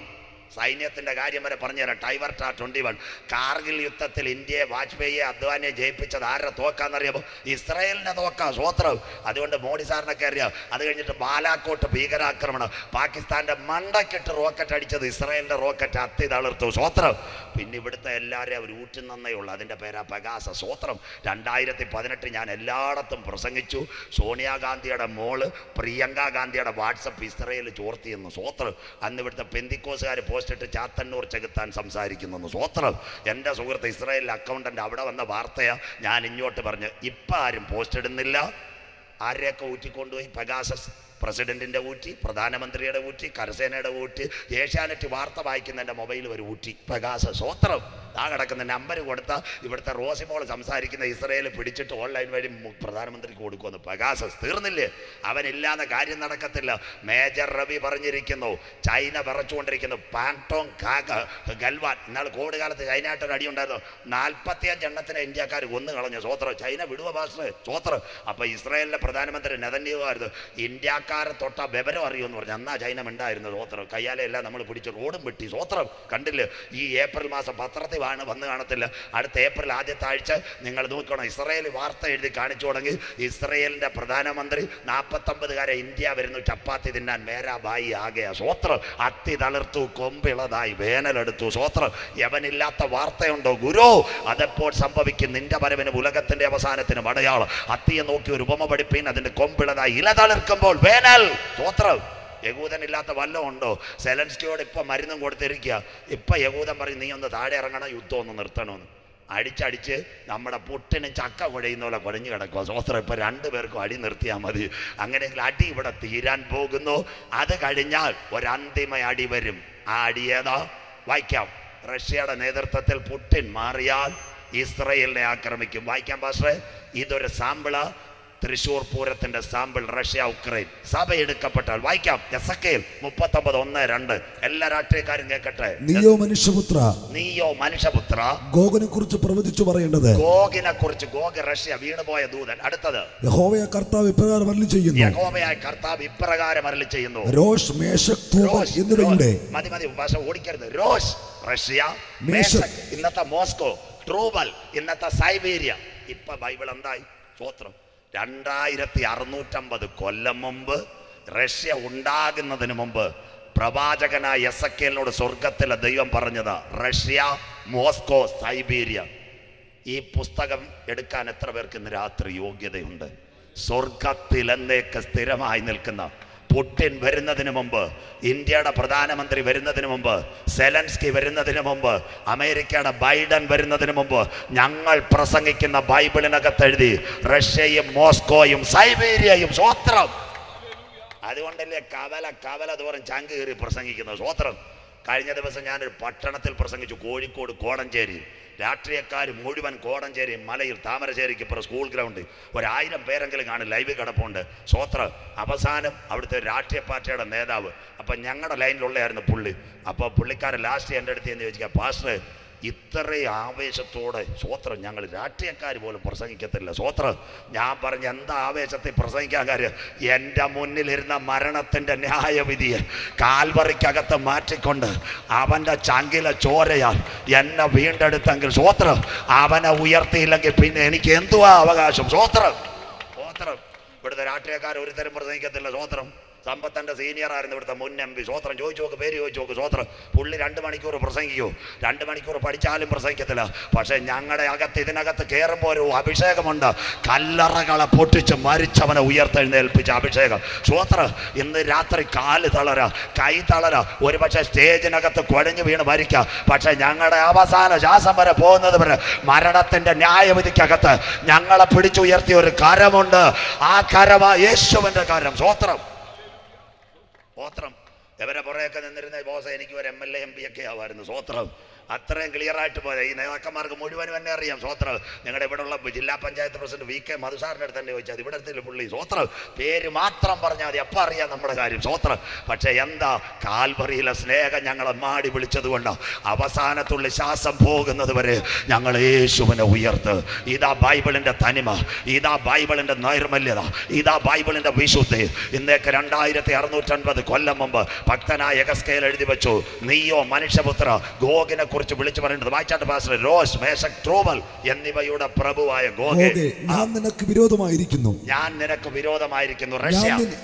സൈന്യത്തിന്റെ കാര്യം വരെ പറഞ്ഞുതരാം ടൈവർട്ട ട്വന്റി വൺ കാർഗിൽ യുദ്ധത്തിൽ ഇന്ത്യയെ വാജ്പേയിയെ അദ്വാനിയെ ജയിപ്പിച്ചത് ആരുടെ തോക്കാന്നറിയാമോ ഇസ്രായേലിന്റെ തോക്കാ സ്വോത്രം അതുകൊണ്ട് മോഡി സാറിനൊക്കെ അറിയാം അത് കഴിഞ്ഞിട്ട് ബാലാക്കോട്ട് ഭീകരാക്രമണം പാകിസ്ഥാന്റെ മണ്ടക്കിട്ട് റോക്കറ്റ് അടിച്ചത് ഇസ്രായേലിന്റെ റോക്കറ്റ് അത്തി തളിർത്തു സ്വോത്രം പിന്നെ ഇവിടുത്തെ എല്ലാവരെയും അവർ ഊറ്റുന്നേ ഉള്ളൂ അതിന്റെ പേരാ പ്രകാശ സ്വോത്രം രണ്ടായിരത്തി പതിനെട്ട് ഞാൻ എല്ലായിടത്തും പ്രസംഗിച്ചു സോണിയാഗാന്ധിയുടെ മോള് പ്രിയങ്ക ഗാന്ധിയുടെ വാട്സപ്പ് ഇസ്രയേൽ ചോർത്തിയെന്ന് സ്വോത്രം അന്ന് ഇവിടുത്തെ പെന്തിക്കോസുകാർ പോസ്റ്റ് ഇട്ട് ചാത്തന്നൂർ ചെകുത്താൻ സംസാരിക്കുന്നു സ്വോത്രം എൻ്റെ സുഹൃത്ത് ഇസ്രായേലിലെ അക്കൗണ്ടൻ്റ് അവിടെ വന്ന വാർത്തയാ ഞാൻ ഇങ്ങോട്ട് പറഞ്ഞു ഇപ്പം ആരും പോസ്റ്റ് ഇടുന്നില്ല ആരെയൊക്കെ ഊറ്റിക്കൊണ്ടുപോയി പെഗാസസ് പ്രസിഡന്റിന്റെ ഊറ്റി പ്രധാനമന്ത്രിയുടെ ഊറ്റി കരസേനയുടെ ഊറ്റി ഏഷ്യാനെറ്റ് വാർത്ത വായിക്കുന്ന എൻ്റെ മൊബൈൽ ഒരു ഊറ്റി പ്രകാശ സ്വോത്രം ആ കിടക്കുന്ന നമ്പർ കൊടുത്ത ഇവിടുത്തെ റോസിമോൾ സംസാരിക്കുന്ന ഇസ്രയേൽ പിടിച്ചിട്ട് ഓൺലൈൻ വഴി മു- പ്രധാനമന്ത്രിക്ക് കൊടുക്കുമെന്ന് പ്രകാശസ് തീർന്നില്ലേ അവനില്ലാതെ കാര്യം നടക്കത്തില്ല മേജർ രവി പറഞ്ഞിരിക്കുന്നു ചൈന വിറച്ചുകൊണ്ടിരിക്കുന്നു പാങ്ടോങ് കാഗ ഗൽവാൻ എന്നാൽ കോവിഡ് കാലത്ത് ചൈനയായിട്ടൊരു അടിയുണ്ടായിരുന്നു നാൽപ്പത്തിയഞ്ച് എണ്ണത്തിന് ഇന്ത്യക്കാർ കൊന്നു കളഞ്ഞു സ്വോത്രം ചൈന വിടുവ ഭാഷ സ്വോത്രം അപ്പൊ ഇസ്രായേലിലെ പ്രധാനമന്ത്രി നെതന്യാഹു ഇന്ത്യക്കാരെ തൊട്ട വിവരം അറിയുമെന്ന് പറഞ്ഞു അന്നാ ചൈന മിണ്ടായിരുന്നു സ്വോത്രം കയ്യാലെ എല്ലാം നമ്മൾ പിടിച്ച് റോഡും വെട്ടി സ്വോത്രം കണ്ടില്ലേ ഈ ഏപ്രിൽ മാസം പത്രത്തിൽ വാണ് വന്ന് കാണത്തില്ല അടുത്ത ഏപ്രിൽ ആദ്യത്തെ ആഴ്ച നിങ്ങൾ നോക്കണം ഇസ്രായേൽ വാർത്ത എഴുതി കാണിച്ചു തുടങ്ങി ഇസ്രായേലിന്റെ പ്രധാനമന്ത്രി നാൽപ്പത്തൊമ്പതുകാരെ ഇന്ത്യ വരുന്നു ചപ്പാത്തി തിന്നാൻ മേരാ ബായി ആകെയാ സ്വോത്രം അത്തി തളിർത്തു കൊമ്പിളതായി വേനലെടുത്തു സ്വോത്രം യവനില്ലാത്ത വാർത്തയുണ്ടോ ഗുരു അതെപ്പോൾ സംഭവിക്കും നിന്റെ വരവിന് ഉലകത്തിന്റെ അവസാനത്തിന് അടയാളം അത്തിയെ നോക്കി ഒരു ഉപമ പഠിപ്പീൻ അതിന്റെ കൊമ്പിളതായി ഇല തളിർക്കുമ്പോൾ വേനൽ സ്വോത്രം യഹൂദനില്ലാത്ത വല്ലതും ഉണ്ടോ സെലൻസ്കിയോട് ഇപ്പൊ മരുന്നും കൊടുത്തിരിക്കുക ഇപ്പൊ യഹൂദൻ പറയും നീ ഒന്ന് താഴെ ഇറങ്ങണം യുദ്ധം ഒന്ന് നിർത്തണമെന്ന് അടിച്ചടിച്ച് നമ്മുടെ പുട്ടിനും ചക്ക കുഴയുന്ന പോലെ കുഴഞ്ഞു കിടക്കുക സ്വസ്ത്രം ഇപ്പൊ രണ്ടു പേർക്കും അടി നിർത്തിയാൽ മതി അങ്ങനെയെങ്കിൽ അടി ഇവിടെ തീരാൻ പോകുന്നു അത് കഴിഞ്ഞാൽ ഒരന്തിമ അടി വരും ആ അടി ഏതാ വായിക്കാം റഷ്യയുടെ നേതൃത്വത്തിൽ പുട്ടിൻ മാറിയാൽ ഇസ്രയേലിനെ ആക്രമിക്കും വായിക്കാം പാസ്റ്ററെ ഇതൊരു സാമ്പിള് തൃശൂർ പൂരത്തിന്റെ സാമ്പിൾ റഷ്യ ഉക്രൈൻ സഭ എടുക്കപ്പെട്ടാൽ വായിക്കാം എസക്കേൽ മുപ്പത്തൊമ്പത് ഒന്ന് രണ്ട് എല്ലാ രാഷ്ട്രീയക്കാരും കേൾക്കട്ടെ നീയോ മനുഷ്യപുത്ര നീയോ മനുഷ്യപുത്ര ഗോഗനെ കുറിച്ച് പ്രവചിച്ചു പറയേണ്ടത് ഗോഗിനെ കുറിച്ച് ഗോഗ് റഷ്യ വീണുപോയ ദൂതൻ അടുത്തത് യഹോവയ കർത്താവ് ഇപ്രകാരം അരുളി ചെയ്യുന്നു യഹോവയായ കർത്താവ് ഇപ്രകാരം അരളി ചെയ്യുന്നു രോഷ് മേശക് തൂബൽ റോഷ്, എന്നിവയുടെ റോഷ്. മതി മതി ഭാഷ ഓടിക്കരുത് റോഷ് റഷ്യ മേശക്. മേശക്, ഇന്നത്തെ മോസ്കോ ട്രൂബൽ ഇന്നത്തെ സൈബീരിയ ഇപ്പൊ ബൈബിൾ എന്തായി സ്വോത്രം രണ്ടായിരത്തി അറുന്നൂറ്റമ്പത് കൊല്ലം മുമ്പ് റഷ്യ ഉണ്ടാകുന്നതിന് മുമ്പ് പ്രവാചകനായ എസക്കേലിനോട് സ്വർഗത്തിലെ ദൈവം പറഞ്ഞത് റഷ്യ മോസ്കോ സൈബീരിയ ഈ പുസ്തകം എടുക്കാൻ എത്ര പേർക്ക് ഇന്ന് രാത്രി യോഗ്യതയുണ്ട് സ്വർഗത്തിൽ എന്നേക്ക് സ്ഥിരമായി നിൽക്കുന്ന പുടിൻ വരുന്നതിന് മുമ്പ് ഇന്ത്യയുടെ പ്രധാനമന്ത്രി വരുന്നതിന് മുമ്പ് സെലൻസ്കി വരുന്നതിന് മുമ്പ് അമേരിക്കയുടെ ബൈഡൻ വരുന്നതിന് മുമ്പ് ഞങ്ങൾ പ്രസംഗിക്കുന്ന ബൈബിളിനകത്ത് എഴുതി റഷ്യയും മോസ്കോയും സൈബീരിയയും സ്വോത്രം അതുകൊണ്ടല്ലേ കവല കവല തോറും ചങ്ക് കയറി പ്രസംഗിക്കുന്നത് സ്വോത്രം കഴിഞ്ഞ ദിവസം ഞാനൊരു പട്ടണത്തിൽ പ്രസംഗിച്ചു കോഴിക്കോട് കോടഞ്ചേരി രാഷ്ട്രീയക്കാർ മുഴുവൻ കോടഞ്ചേരി മലയിൽ താമരശ്ശേരിക്ക് ഇപ്പുറം സ്കൂൾ ഗ്രൗണ്ട് ഒരായിരം പേരെങ്കിലും കാണും ലൈവ് കിടപ്പുണ്ട് സ്വോത്രം അവസാനം അവിടുത്തെ ഒരു രാഷ്ട്രീയ പാർട്ടിയുടെ നേതാവ് അപ്പം ഞങ്ങളുടെ ലൈനിലുള്ളയായിരുന്നു പുള്ളി അപ്പോൾ പുള്ളിക്കാരൻ ലാസ്റ്റ് എൻ്റെ അടുത്ത് എന്ന് ചോദിക്കുക പാസ്റ്റർ ഇത്രയും ആവേശത്തോടെ സ്വോത്രം ഞങ്ങൾ രാഷ്ട്രീയക്കാർ പോലും പ്രസംഗിക്കത്തില്ല സ്വോത്രം ഞാൻ പറഞ്ഞ എന്താ ആവേശത്തിൽ പ്രസംഗിക്കാൻ കാര്യം എൻ്റെ മുന്നിലിരുന്ന മരണത്തിൻ്റെ ന്യായവിധിയെ കാൽവറിക്കകത്ത് മാറ്റിക്കൊണ്ട് അവൻ്റെ ചങ്കിലെ ചോരയാൽ എന്നെ വീണ്ടെടുത്തെങ്കിൽ സ്വോത്രം അവനെ ഉയർത്തിയില്ലെങ്കിൽ പിന്നെ എനിക്ക് എന്തുവാ അവകാശം സ്വോത്രം സ്വോത്രം ഇവിടുത്തെ രാഷ്ട്രീയക്കാർ ഒരുതരം പ്രസംഗിക്കത്തില്ല സ്വോത്രം സമ്പത്തൻ്റെ സീനിയർ ആയിരുന്നു ഇവിടുത്തെ മുൻ എം പി സ്വോത്രം ചോദിച്ചു നോക്ക് പേര് ചോദിച്ചു നോക്ക് സ്വോത്രം പുള്ളി രണ്ട് മണിക്കൂർ പ്രസംഗിക്കൂ രണ്ട് മണിക്കൂർ പഠിച്ചാലും പ്രസംഗിക്കത്തില്ല പക്ഷേ ഞങ്ങളുടെ അകത്ത് ഇതിനകത്ത് കയറുമ്പോൾ ഒരു അഭിഷേകമുണ്ട് കല്ലറകളെ പൊട്ടിച്ച് മരിച്ചവനെ ഉയർത്തെഴുന്നേൽപ്പിച്ച അഭിഷേകം സ്വോത്രം ഇന്ന് രാത്രി കാല് തളര കൈ തളര ഒരു പക്ഷേ സ്റ്റേജിനകത്ത് കുഴഞ്ഞു വീണ് മരിക്കാം പക്ഷേ ഞങ്ങളുടെ അവസാന ശ്വാസം വരെ പോകുന്നത് വരെ മരണത്തിന്റെ ന്യായവിധിക്കകത്ത് ഞങ്ങളെ പിടിച്ചുയർത്തിയ ഒരു കരമുണ്ട് ആ കരമാ യേശുവിന്റെ കരം സ്വോത്രം സ്വോത്രം ഇവരെ പുറയൊക്കെ നിന്നിരുന്ന ബോസ് എനിക്ക് ഒരു M L A M P ഒക്കെ ആവായിരുന്നു സ്വോത്രം അത്രയും ക്ലിയർ ആയിട്ട് പോയത് ഈ നേതാക്കന്മാർക്ക് മുഴുവനും എന്നെ അറിയാം സ്വോത്ര നിങ്ങളുടെ ഇവിടെ ഉള്ള ജില്ലാ പഞ്ചായത്ത് പ്രസിഡന്റ് വി കെ മധുസാറിൻ്റെ അടുത്ത് തന്നെ ചോദിച്ചത് ഇവിടെ അടുത്തില്ല പുള്ളി സ്വോത്ര പേര് മാത്രം പറഞ്ഞാൽ മതി അപ്പം അറിയാം നമ്മുടെ കാര്യം സ്വോത്ര പക്ഷെ എന്താ കാൽവറിയിലെ സ്നേഹം ഞങ്ങളെ മാടി വിളിച്ചത് കൊണ്ട് അവസാനത്തുള്ള ശ്വാസം പോകുന്നത് വരെ ഞങ്ങൾ യേശുവിനെ ഉയർത്ത് ഇതാ ബൈബിളിന്റെ തനിമ ഇതാ ബൈബിളിന്റെ നൈർമല്യത ഇതാ ബൈബിളിന്റെ വിശുദ്ധി ഇന്നേക്ക് രണ്ടായിരത്തി അറുന്നൂറ്റൻപത് കൊല്ലം മുമ്പ് ഭക്തനായ എഗസ്കേൽ എഴുതി വെച്ചു നീയോ മനുഷ്യപുത്ര ഗോഗിനെ കുറിച്ച് വിളിച്ചു പറയുന്നത് വായിച്ചാട്ട് പാസ്റ്റർ റോസ് മേശക് ട്രൂബൽ എന്നിവയുടെ പ്രഭുവായ ഗോഗെ ഓകെ ഞാൻ നിനക്ക് വിരോധമായിരിക്കുന്നു ഞാൻ നിനക്ക് വിരോധമായിരിക്കുന്നു ഞാൻ റഷ്യ നിന്നെ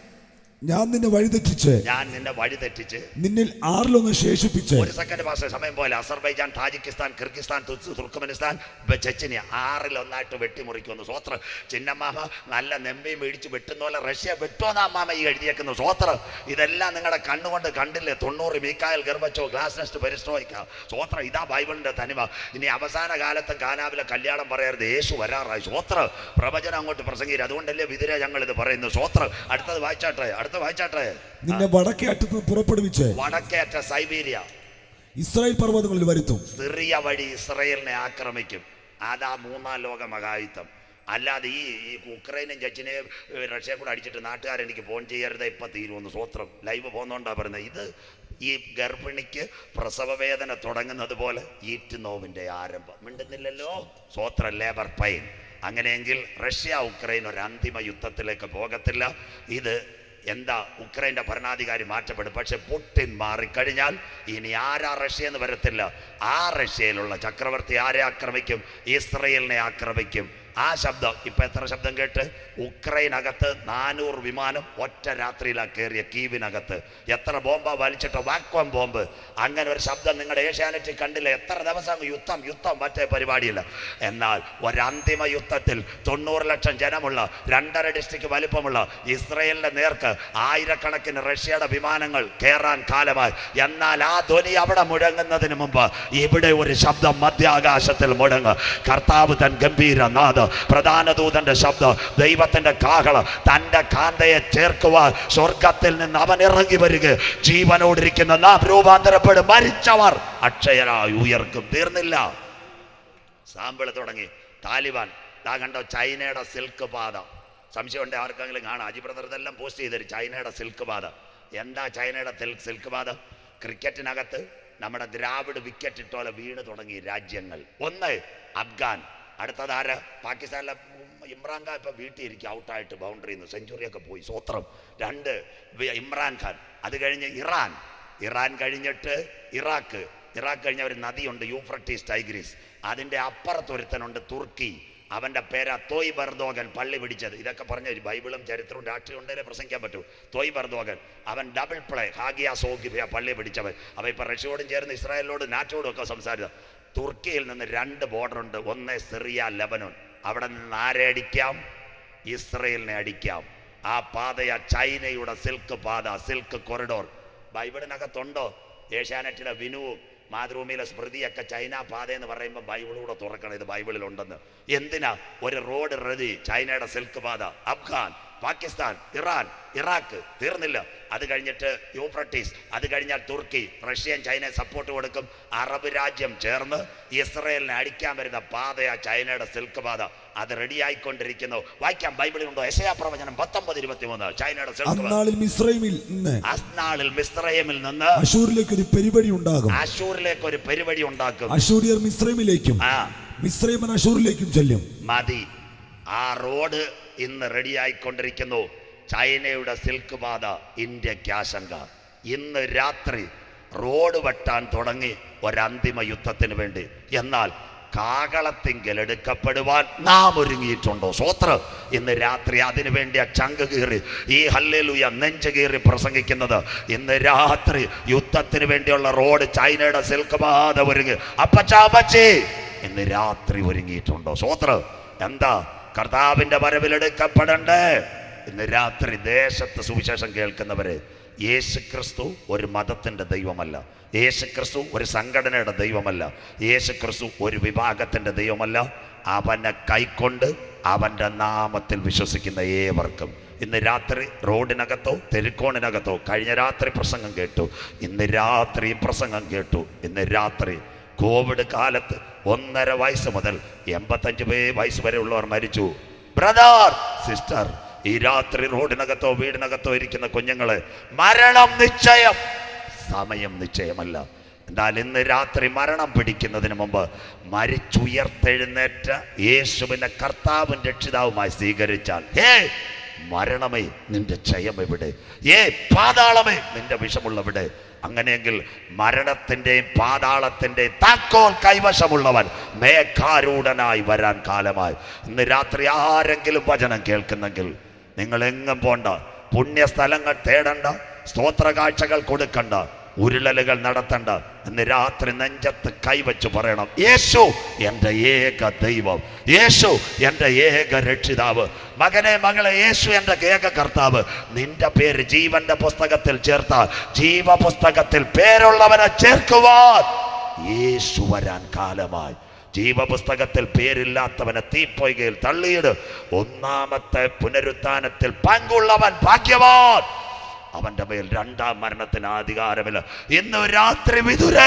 ഞാൻ നിന്നെ വഴിതെറ്റിച്ച് ഞാൻ നിന്നെ വഴി തെറ്റിച്ച് നിന്നിൽ ആറിലൊന്ന് ശേഷിപ്പിച്ച് ഒരു സെക്കൻഡ് പാസ് സമയം പോലെ അസർബൈജാൻ താജിക്കിസ്ഥാൻ കിർഗിസ്ഥാൻ തുർസ് തുർക്കമെനിസ്ഥാൻ ബ- ചെച്ചിനി ആറിൽ ഒന്നായിട്ട് വെട്ടിമുറിക്കുന്നു സ്വോത്ര ചിന്നമ്മാമ നല്ല നെമ്പയും മേടിച്ച് വെട്ടുന്ന പോലെ റഷ്യ വെട്ടുമെന്നാ മാമ ഈ എഴുതിയേക്കുന്നു സ്വോത്ര ഇതെല്ലാം നിങ്ങളുടെ കണ്ണുകൊണ്ട് കണ്ടില്ലേ തൊണ്ണൂറ് മീക്കായൽ ഗർഭച്ചോ ഗ്ലാസ് നെസ്റ്റ് പരിശ്രമിക്കാം സ്വോത്ര ഇതാ ബൈബിളിന്റെ തനിമ ഇനി അവസാന കാലത്ത് കാനാവിലെ കല്യാണം പറയരുത് യേശു വരാറായി സ്വോത്ര പ്രവചനം അങ്ങോട്ട് പ്രസംഗിക്കരുത് അതുകൊണ്ടല്ലേ വിതിരെ ഞങ്ങൾ ഇത് പറയുന്നു സ്വോത്ര അടുത്തത് വായിച്ചാട്ടെ അടുത്ത വായിച്ചാട്ടെ നിന്നെ വടക്കേ അറ്റത്ത് നിന്ന് പുറപ്പെടുവിച്ച് വടക്കേറ്റ സൈബീരിയ ഇസ്രായേൽ പർവ്വതങ്ങളിൽ വരുത്തും സിറിയ വഴി ഇസ്രയേലിനെ ആക്രമിക്കും അതാ മൂന്നാം ലോക മഹായുദ്ധം അല്ലാതെ ഈ ഈ ഉക്രൈനും ചച്ചിനെയും റഷ്യ കൂടെ അടിച്ചിട്ട് നാട്ടുകാരെനിക്ക് ഫോൺ ചെയ്യരുത് ഇപ്പൊ തീരുമെന്ന് സ്വത്രം ലൈവ് പോകുന്നോണ്ടാ പറയുന്നത് ഇത് ഈ ഗർഭിണിക്ക് പ്രസവ വേദന തുടങ്ങുന്നത് പോലെ ഈറ്റ് നോവിന്റെ ആരംഭം മിണ്ടുന്നില്ലല്ലോ സ്വോത്ര ലേബർ പൈൻ അങ്ങനെയെങ്കിൽ റഷ്യ ഉക്രൈൻ ഒരു അന്തിമ യുദ്ധത്തിലേക്ക് പോകത്തില്ല ഇത് എന്താ ഉക്രൈന്റെ ഭരണാധികാരി മാറ്റപ്പെടും പക്ഷെ പുട്ടിൻ മാറിക്കഴിഞ്ഞാൽ ഇനി ആരാ റഷ്യ എന്ന് വരത്തില്ല ആ റഷ്യയിലുള്ള ചക്രവർത്തി ആരെ ആക്രമിക്കും ഇസ്രയേലിനെ ആക്രമിക്കും ആ ശബ്ദം ഇപ്പൊ എത്ര ശബ്ദം കേട്ട് ഉക്രൈൻ അകത്ത് നാനൂറ് വിമാനം ഒറ്റ രാത്രിയിലാ കയറിയ കീവിനകത്ത് എത്ര ബോംബാ വലിച്ചിട്ടോ വാക്വം ബോംബ് അങ്ങനെ ഒരു ശബ്ദം നിങ്ങളുടെ ഏഷ്യാനെറ്റിൽ കണ്ടില്ല എത്ര ദിവസം യുദ്ധം യുദ്ധം മറ്റേ പരിപാടിയില്ല എന്നാൽ ഒരന്തിമ യുദ്ധത്തിൽ തൊണ്ണൂറ് ലക്ഷം ജനമുള്ള രണ്ടര ഡിസ്ട്രിക്ട് വലിപ്പമുള്ള ഇസ്രയേലിന്റെ നേർക്ക് ആയിരക്കണക്കിന് റഷ്യയുടെ വിമാനങ്ങൾ കയറാൻ കാലമായി എന്നാൽ ആ ധ്വനി അവിടെ മുഴങ്ങുന്നതിന് മുമ്പ് ഇവിടെ ഒരു ശബ്ദം മധ്യാകാശത്തിൽ മുഴങ്ങ് കർത്താവ് തൻ ഗംഭീര നാദ് പ്രധാന ദൂതന്റെ ശബ്ദം ദൈവത്തിന്റെ കാഹള തന്റെ കാന്തയെ ചേർക്കുവാൻ സ്വർഗത്തിൽ നിന്ന് അവൻ ഇറങ്ങി വരിക ജീവനോടിരിക്കുന്ന നാം രൂപാന്തരപ്പെടും മരിച്ചവർ അക്ഷയരായി ഉയർക്കും തീർന്നില്ല സാമ്പിള് തുടങ്ങി താലിബാൻ ദാ കണ്ടോ ചൈനയുടെ സിൽക്ക് പാത സംശയമുണ്ട് ആർക്കെങ്കിലും കാണാം അജി ബ്രദർ ഇതെല്ലാം പോസ്റ്റ് ചെയ്തരും ചൈനയുടെ സിൽക്ക് പാത എന്താ ചൈനയുടെ തെൽ- സിൽക്ക് പാത ക്രിക്കറ്റിനകത്ത് നമ്മുടെ ദ്രാവിഡ് വിക്കറ്റ് ഇട്ടോലെ വീണ് തുടങ്ങി രാജ്യങ്ങൾ ഒന്ന് അഫ്ഗാൻ അടുത്തതാര് പാകിസ്ഥാനിലെ ഇമ്രാൻഖാൻ ഇപ്പൊ വീട്ടിൽ ഇരിക്കും ഔട്ടായിട്ട് ബൗണ്ടറിയിൽ നിന്ന് സെഞ്ചുറിയൊക്കെ പോയി സ്വത്രം രണ്ട് വി- ഇമ്രാൻഖാൻ അത് കഴിഞ്ഞ് ഇറാൻ ഇറാൻ കഴിഞ്ഞിട്ട് ഇറാഖ് ഇറാഖ് കഴിഞ്ഞ ഒരു നദിയുണ്ട് യൂഫ്രട്ടീസ് ടൈഗ്രീസ് അതിൻ്റെ അപ്പുറത്തൊരുത്തനുണ്ട് തുർക്കി അവൻ്റെ പേരാ തോയ് ബർദോഗൻ പള്ളി പിടിച്ചത് ഇതൊക്കെ പറഞ്ഞ ഒരു ബൈബിളും ചരിത്രവും രാഷ്ട്രീയം ഉണ്ടെങ്കിലേ പ്രസംഗിക്കാൻ പറ്റൂ തോയ് ബർദോഗൻ അവൻ ഡബിൾ പ്ലേ ഹാഗിയ സോഗിബിയ പള്ളി പിടിച്ചവൻ അവൻ ഇപ്പം റഷ്യയോടും ചേർന്ന് ഇസ്രായേലിനോടും നാറ്റോടും ഒക്കെ സംസാരിച്ചത് തുർക്കിയിൽ നിന്ന് രണ്ട് border ഉണ്ട് ഒന്ന് സിറിയ ലെബനോൻ അവിടെ നിന്ന് ആരെ അടിക്കാം ഇസ്രയേലിനെ അടിക്കാം ആ പാതയ ചൈനയുടെ സിൽക്ക് പാത സിൽക്ക് കൊറിഡോർ ബൈബിളിനകത്തുണ്ടോ ഏഷ്യാനെറ്റിലെ വിനുവും മാതൃഭൂമിയിലെ സ്മൃതിയൊക്കെ ചൈന പാത എന്ന് പറയുമ്പോൾ ബൈബിളൂടെ തുറക്കണം ഇത് ബൈബിളിൽ ഉണ്ടെന്ന് എന്തിനാ ഒരു റോഡ് റെഡി ചൈനയുടെ സിൽക്ക് പാത അഫ്ഗാൻ പാകിസ്ഥാൻ ഇറാൻ ഇറാഖ് തീർന്നില്ല അത് കഴിഞ്ഞിട്ട് യൂഫ്രട്ടീസ് അത് കഴിഞ്ഞാൽ തുർക്കി റഷ്യൻ ചൈനയെ സപ്പോർട്ട് കൊടുക്കും അറബ് രാജ്യം ചേർന്ന് ഇസ്രയേലിനെ അടിക്കാൻ വരുന്ന പാതയാ ചൈനയുടെ സിൽക്ക് പാത അത് റെഡിയായിക്കൊണ്ടിരിക്കുന്നു വായിക്കാം ബൈബിളിൽ ഉണ്ടോ യശയാ പ്രവചനം പത്തൊമ്പത് ഇരുപത്തി മൂന്ന് ചൈനയുടെ സിൽക്ക് പാത അന്നാളിൽ മിസ്രൈമിൽ നിന്ന് അസ്നാളിൽ മിസ്രൈമിൽ നിന്ന് അശൂരിലേക്ക് ഒരു പെരുവഴി ഉണ്ടാകും ആശൂരിലേക്ക് ഒരു പെരുവഴി ഉണ്ടാക്കും അശൂരിയർ മിസ്രൈമിലേക്കും ആ മിസ്രൈമൻ അശൂരിലേക്കും ചെല്ലും മതി ആ റോഡ് ഇന്ന് റെഡിയായിക്കൊണ്ടിരിക്കുന്നു ചൈനയുടെ സിൽക്ക് പാത ഇന്ത്യക്ക് ആശങ്ക ഇന്ന് രാത്രി റോഡ് വെട്ടാൻ തുടങ്ങി ഒരന്തിമ യുദ്ധത്തിന് വേണ്ടി എന്നാൽ കാകളത്തിങ്കൽ എടുക്കപ്പെടുവാൻ നാം ഒരുങ്ങിയിട്ടുണ്ടോ സ്വത്ര ഇന്ന് രാത്രി അതിനു വേണ്ടി ആ ചങ്ക് കീറി ഈ ഹല്ലേലൂയ നെഞ്ച് കീറി പ്രസംഗിക്കുന്നത് ഇന്ന് രാത്രി യുദ്ധത്തിന് വേണ്ടിയുള്ള റോഡ് ചൈനയുടെ സിൽക്ക് പാത ഒരുങ്ങി അപ്പച്ചാപ്പച്ചി ഇന്ന് രാത്രി ഒരുങ്ങിയിട്ടുണ്ടോ സ്വത്ര എന്താ കർത്താവിന്റെ വരവിലെടുക്കപ്പെടണ്ടേ ഇന്ന് രാത്രി ദേശത്ത് സുവിശേഷം കേൾക്കുന്നവരെ യേശു ക്രിസ്തു ഒരു മതത്തിന്റെ ദൈവമല്ല യേശു ക്രിസ്തു ഒരു സംഘടനയുടെ ദൈവമല്ല യേശു ക്രിസ്തു ഒരു വിഭാഗത്തിന്റെ ദൈവമല്ല അവനെ കൈക്കൊണ്ട് അവന്റെ നാമത്തിൽ വിശ്വസിക്കുന്ന ഏവർക്കും ഇന്ന് രാത്രി റോഡിനകത്തോ തെരുക്കോണിനകത്തോ കഴിഞ്ഞ രാത്രി പ്രസംഗം കേട്ടു ഇന്ന് രാത്രി പ്രസംഗം കേട്ടു ഇന്ന് രാത്രി കോവിഡ് കാലത്ത് ഒന്നര വയസ്സ് മുതൽ എൺപത്തഞ്ച് പേ വയസ്സ് വരെ ഉള്ളവർ മരിച്ചു ബ്രദർ സിസ്റ്റർ ഈ രാത്രി റോഡിനകത്തോ വീടിനകത്തോ ഇരിക്കുന്ന കുഞ്ഞുങ്ങളെ മരണം നിശ്ചയം സമയം നിശ്ചയമല്ല എന്നാൽ ഇന്ന് രാത്രി മരണം പിടിക്കുന്നതിന് മുമ്പ് മരിച്ചുയർത്തെഴുന്നേറ്റ യേശുവിനെ കർത്താവും രക്ഷിതാവുമായി സ്വീകരിച്ചാൽ ഹേ മരണമേ നിന്റെ ജയം എവിടെ ഏ പാതാളമേ നിന്റെ വിഷമുള്ളവിടെ അങ്ങനെയെങ്കിൽ മരണത്തിൻ്റെയും പാതാളത്തിൻ്റെയും താക്കോൽ കൈവശമുള്ളവൻ മേഘാരൂഢനായി വരാൻ കാലമായി ഇന്ന് രാത്രി ആരെങ്കിലും വചനം കേൾക്കുന്നെങ്കിൽ നിങ്ങൾ എങ്ങും പോണ്ട പുണ്യസ്ഥലങ്ങൾ തേടണ്ട സ്തോത്ര കാഴ്ചകൾ കൊടുക്കണ്ട ഉരുളലുകൾ നടത്തണ്ട ഇന്ന് രാത്രി നെഞ്ചത്ത് കൈവച്ച് പറയണം യേശു എൻ്റെ ഏക ദൈവം യേശു എൻ്റെ ഏക രക്ഷിതാവ് മകനെ മകളെ യേശു എൻ്റെ ഏക കർത്താവ് നിന്റെ പേര് ജീവന്റെ പുസ്തകത്തിൽ ചേർത്ത ജീവ പുസ്തകത്തിൽ പേരുള്ളവനെ ചേർക്കുവാൻ യേശു വരാൻ കാലമായി ജീവപുസ്തകത്തിൽ പേരില്ലാത്തവനെ തീപ്പൊയ്കയിൽ തള്ളിയിട് ഒന്നാമത്തെ പുനരുത്ഥാനത്തിൽ പങ്കുള്ളവൻ ഭാഗ്യവാൻ അവന്റെ മേൽ രണ്ടാം മരണത്തിന് അധികാരമില്ല ഇന്ന് രാത്രി വിതുരേ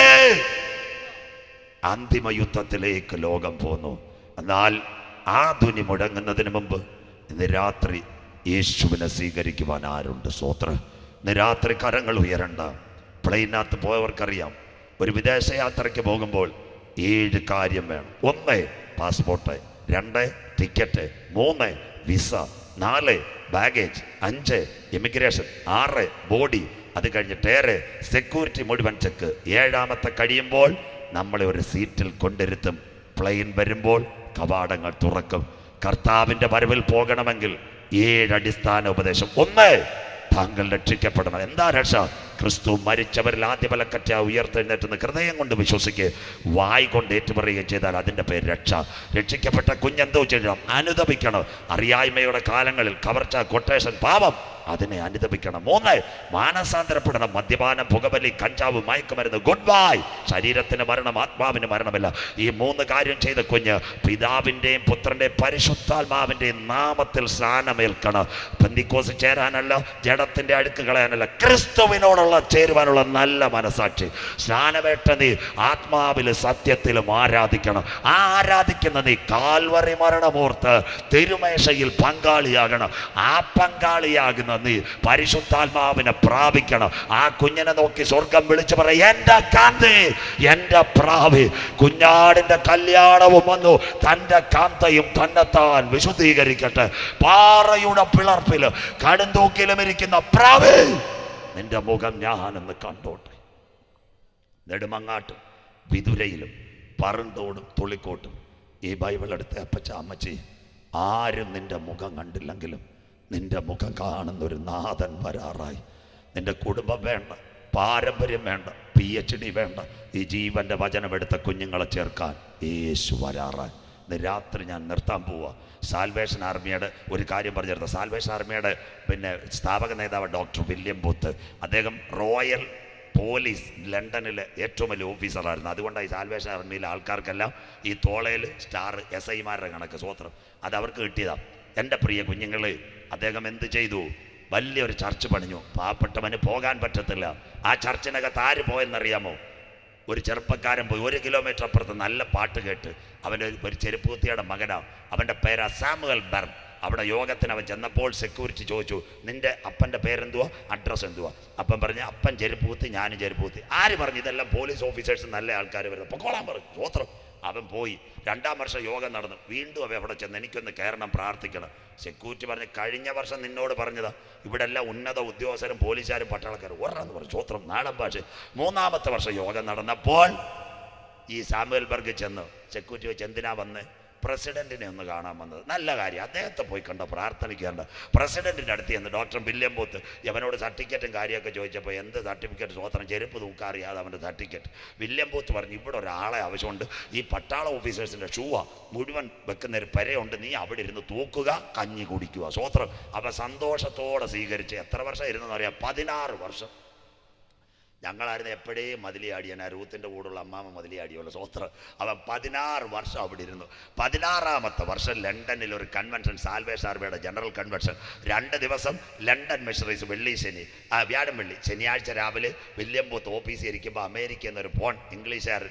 അന്തിമ യുദ്ധത്തിലേക്ക് ലോകം പോന്നു എന്നാൽ ആ ധ്വനി മുടങ്ങുന്നതിന് മുമ്പ് ഇന്ന് രാത്രി യേശുവിനെ സ്വീകരിക്കുവാൻ ആരുണ്ട് സ്വോത്ര ഇന്ന് രാത്രി കരങ്ങൾ ഉയരണ്ട പ്ലെയിനകത്ത് പോയവർക്കറിയാം ഒരു വിദേശ യാത്രയ്ക്ക് പോകുമ്പോൾ ഏഴ് കാര്യം വേണം ഒന്ന് പാസ്പോർട്ട് രണ്ട് ടിക്കറ്റ് മൂന്ന് വിസ നാല് ബാഗേജ് അഞ്ച് ഇമിഗ്രേഷൻ ആറ് ബോഡി അത് കഴിഞ്ഞിട്ട് ഏറെ സെക്യൂരിറ്റി മുഴുവൻ ചെക്ക് ഏഴാമത്തെ കഴിയുമ്പോൾ നമ്മളെ ഒരു സീറ്റിൽ കൊണ്ടിരുത്തും പ്ലെയിൻ വരുമ്പോൾ കവാടങ്ങൾ തുറക്കും കർത്താവിന്റെ വരവിൽ പോകണമെങ്കിൽ ഏഴ് അടിസ്ഥാന ഉപദേശം ഒന്ന് താങ്കൾ രക്ഷിക്കപ്പെടണം എന്താ രക്ഷ ക്രിസ്തു മരിച്ചവരിൽ ആദ്യ ബലക്കറ്റ ഉയർത്തെഴുന്നേറ്റെന്ന് ഹൃദയം കൊണ്ട് വിശ്വസിക്കുക വായ് കൊണ്ട് ഏറ്റുപറയുകയും ചെയ്താൽ അതിൻ്റെ പേര് രക്ഷ രക്ഷിക്കപ്പെട്ട കുഞ്ഞെന്തോ ചെയ്യണം അനുദപിക്കണം അറിയായ്മയുടെ കാലങ്ങളിൽ കവർച്ച കൊട്ടേഷൻ പാപം അതിനെ അനുദപിക്കണം മൂന്ന് മാനസാന്തരപ്പെടണം മദ്യപാനം പുകവലി കഞ്ചാവ് മയക്കുമരുന്ന് ഗുഡ് ബൈ ശരീരത്തിന് മരണം ആത്മാവിന് മരണമില്ല ഈ മൂന്ന് കാര്യം ചെയ്ത കുഞ്ഞ് പിതാവിൻ്റെയും പുത്രൻ്റെയും പരിശുദ്ധാത്മാവിൻ്റെയും നാമത്തിൽ സ്നാനമേൽക്കണം പെന്തിക്കോസ് ചേരാനല്ല ജഡത്തിൻ്റെ അടുക്ക് കളയാനല്ല ക്രിസ്തുവിനോടുള്ള ചേരുവാനുള്ള നല്ല മനസാക്ഷി സ്നാനവേട്ട നീ ആത്മാവിൽ സത്യത്തിലും ആരാധിക്കണം ആ ആരാധിക്കുന്ന നീ കാൽവറി മരണമോർത്ത് തിരുമേശയിൽ പങ്കാളിയാകണം ആ പങ്കാളിയാകുന്ന നീ പരിശുദ്ധാത്മാവിനെ പ്രാപിക്കണം ആ കുഞ്ഞിനെ നോക്കി സ്വർഗം വിളിച്ചു പറ എന്റെ കാന്തി എന്റെ പ്രാവി കുഞ്ഞാടിന്റെ കല്യാണവും വന്നു തന്റെ കാന്തയും തന്നെത്താൻ വിശുദ്ധീകരിക്കട്ടെ പാറയുടെ പിളർപ്പില് കടുന്തൂക്കിലും ഇരിക്കുന്ന പ്രാവി നിന്റെ മുഖം ഞാനെന്ന് കണ്ടോട്ടെ നെടുമങ്ങാട്ടും വിതുരയിലും പറന്തോടും തുളിക്കോട്ടും ഈ ബൈബിൾ എടുത്ത അപ്പച്ച അമ്മച്ചി ആരും നിന്റെ മുഖം കണ്ടില്ലെങ്കിലും നിന്റെ മുഖം കാണുന്ന ഒരു നാഥൻ വരാറായി നിന്റെ കുടുംബം വേണ്ട പാരമ്പര്യം വേണ്ട പി എച്ച് ഡി വേണ്ട ഈ ജീവന്റെ വചനമെടുത്ത കുഞ്ഞുങ്ങളെ ചേർക്കാൻ യേശു വരാറായി ഇന്ന് രാത്രി ഞാൻ നിർത്താൻ പോവാ സാൽവേഷൻ ആർമിയുടെ ഒരു കാര്യം പറഞ്ഞിരുന്നു സാൽവേഷൻ ആർമിയുടെ പിന്നെ സ്ഥാപക നേതാവ് ഡോക്ടർ വില്യം ബൂത്ത് അദ്ദേഹം റോയൽ പോലീസ് ലണ്ടനിലെ ഏറ്റവും വലിയ ഓഫീസറായിരുന്നു അതുകൊണ്ടാണ് ഈ സാൽവേഷൻ ആർമിയിലെ ആൾക്കാർക്കെല്ലാം ഈ തോളയിൽ സ്റ്റാർ എസ് ഐമാരുടെ കണക്ക് സ്വോത്രം അത് അവർക്ക് കിട്ടിയതാണ് എൻ്റെ പ്രിയ കുഞ്ഞുങ്ങൾ അദ്ദേഹം എന്ത് ചെയ്തു വലിയൊരു ചർച്ച് പണിഞ്ഞു പാവപ്പെട്ടവന് പോകാൻ പറ്റത്തില്ല ആ ചർച്ചിനകത്ത് ആര് പോയെന്നറിയാമോ ഒരു ചെറുപ്പക്കാരൻ പോയി ഒരു കിലോമീറ്റർ അപ്പുറത്ത് നല്ല പാട്ട് കേട്ട് അവൻ്റെ ഒരു- ഒരു ചെരുപ്പൂത്തിയുടെ മകനാ അവൻ്റെ പേരാ സാമുവൽ ബെർൺ അവിടെ യോഗത്തിന് അവൻ ചെന്നപ്പോൾ സെക്യൂരിറ്റി ചോദിച്ചു നിന്റെ അപ്പൻ്റെ പേരെന്തുവാ അഡ്രസ്സ് എന്തുവാ അപ്പം പറഞ്ഞ് അപ്പൻ ചെരുപ്പൂത്തി ഞാനും ചെരുപ്പൂത്തി ആര് പറഞ്ഞു ഇതെല്ലാം പോലീസ് ഓഫീസേഴ്സ് നല്ല ആൾക്കാർ വരുന്നത് പൊക്കോളാൻ പറഞ്ഞു സ്വോത്രം അവൻ പോയി രണ്ടാം വർഷം യോഗം നടന്നു വീണ്ടും അവൻ അവിടെ ചെന്ന് എനിക്കൊന്ന് കയറണം പ്രാർത്ഥിക്കണം സെക്യൂരിറ്റി പറഞ്ഞ് കഴിഞ്ഞ വർഷം നിന്നോട് പറഞ്ഞതാ ഇവിടെ എല്ലാം ഉന്നത ഉദ്യോഗസ്ഥരും പോലീസുകാരും പട്ടാളക്കാരും ഒരെണ്ണം പറഞ്ഞു സ്വോത്രം നാടൻ ഭാഷ മൂന്നാമത്തെ വർഷം യോഗം നടന്നപ്പോൾ ഈ സാമുവൽ ബർഗ് ചെന്ന് സെക്യൂരിറ്റി വെച്ച് എന്തിനാ വന്ന് പ്രസിഡന്റിനെ ഒന്ന് കാണാൻ വന്നത് നല്ല കാര്യം അദ്ദേഹത്തെ പോയി കണ്ട പ്രാർത്ഥനയ്ക്കേണ്ട പ്രസിഡന്റിൻ്റെ അടുത്ത് ചെന്ന് ഡോക്ടർ വില്യം ബൂത്ത് അവനോട് സർട്ടിഫിക്കറ്റും കാര്യമൊക്കെ ചോദിച്ചപ്പോൾ എന്ത് സർട്ടിഫിക്കറ്റ് സ്വോത്രം ചെരുപ്പ് തൂക്കാറിയാതെ അവൻ്റെ സർട്ടിഫിക്കറ്റ് വില്യം ബൂത്ത് പറഞ്ഞു ഇവിടെ ഒരാളെ ആവശ്യമുണ്ട് ഈ പട്ടാള ഓഫീസേഴ്സിൻ്റെ ഷൂവാ മുഴുവൻ വെക്കുന്ന ഒരു പെരയുണ്ട് നീ അവിടെ ഇരുന്ന് തൂക്കുക കഞ്ഞി കുടിക്കുക സ്വോത്രം അവ സന്തോഷത്തോടെ സ്വീകരിച്ച് എത്ര വർഷം ഇരുന്നെന്ന് അറിയാം പതിനാറ് വർഷം ഞങ്ങളായിരുന്നു എപ്പോഴേ മതിലിയാടിയാൻ ആ രൂത്തിൻ്റെ കൂടെയുള്ള അമ്മാമ മതിലിയാടിയുള്ള സ്വോത്രം അവൻ പതിനാറ് വർഷം അവിടെ ഇരുന്നു പതിനാറാമത്തെ വർഷം ലണ്ടനിൽ ഒരു കൺവെൻഷൻ സാൽവേഷൻ ആർമിയുടെ ജനറൽ കൺവെൻഷൻ രണ്ട് ദിവസം ലണ്ടൻ മിഷണറീസ് വെള്ളി ശനി ആ വ്യാഴം വെള്ളി ശനിയാഴ്ച രാവിലെ വില്യം ബൂത്ത് ഓഫീസിൽ ഇരിക്കുമ്പോൾ അമേരിക്കയിൽ നിന്നൊരു ഫോൺ ഇംഗ്ലീഷുകാരൻ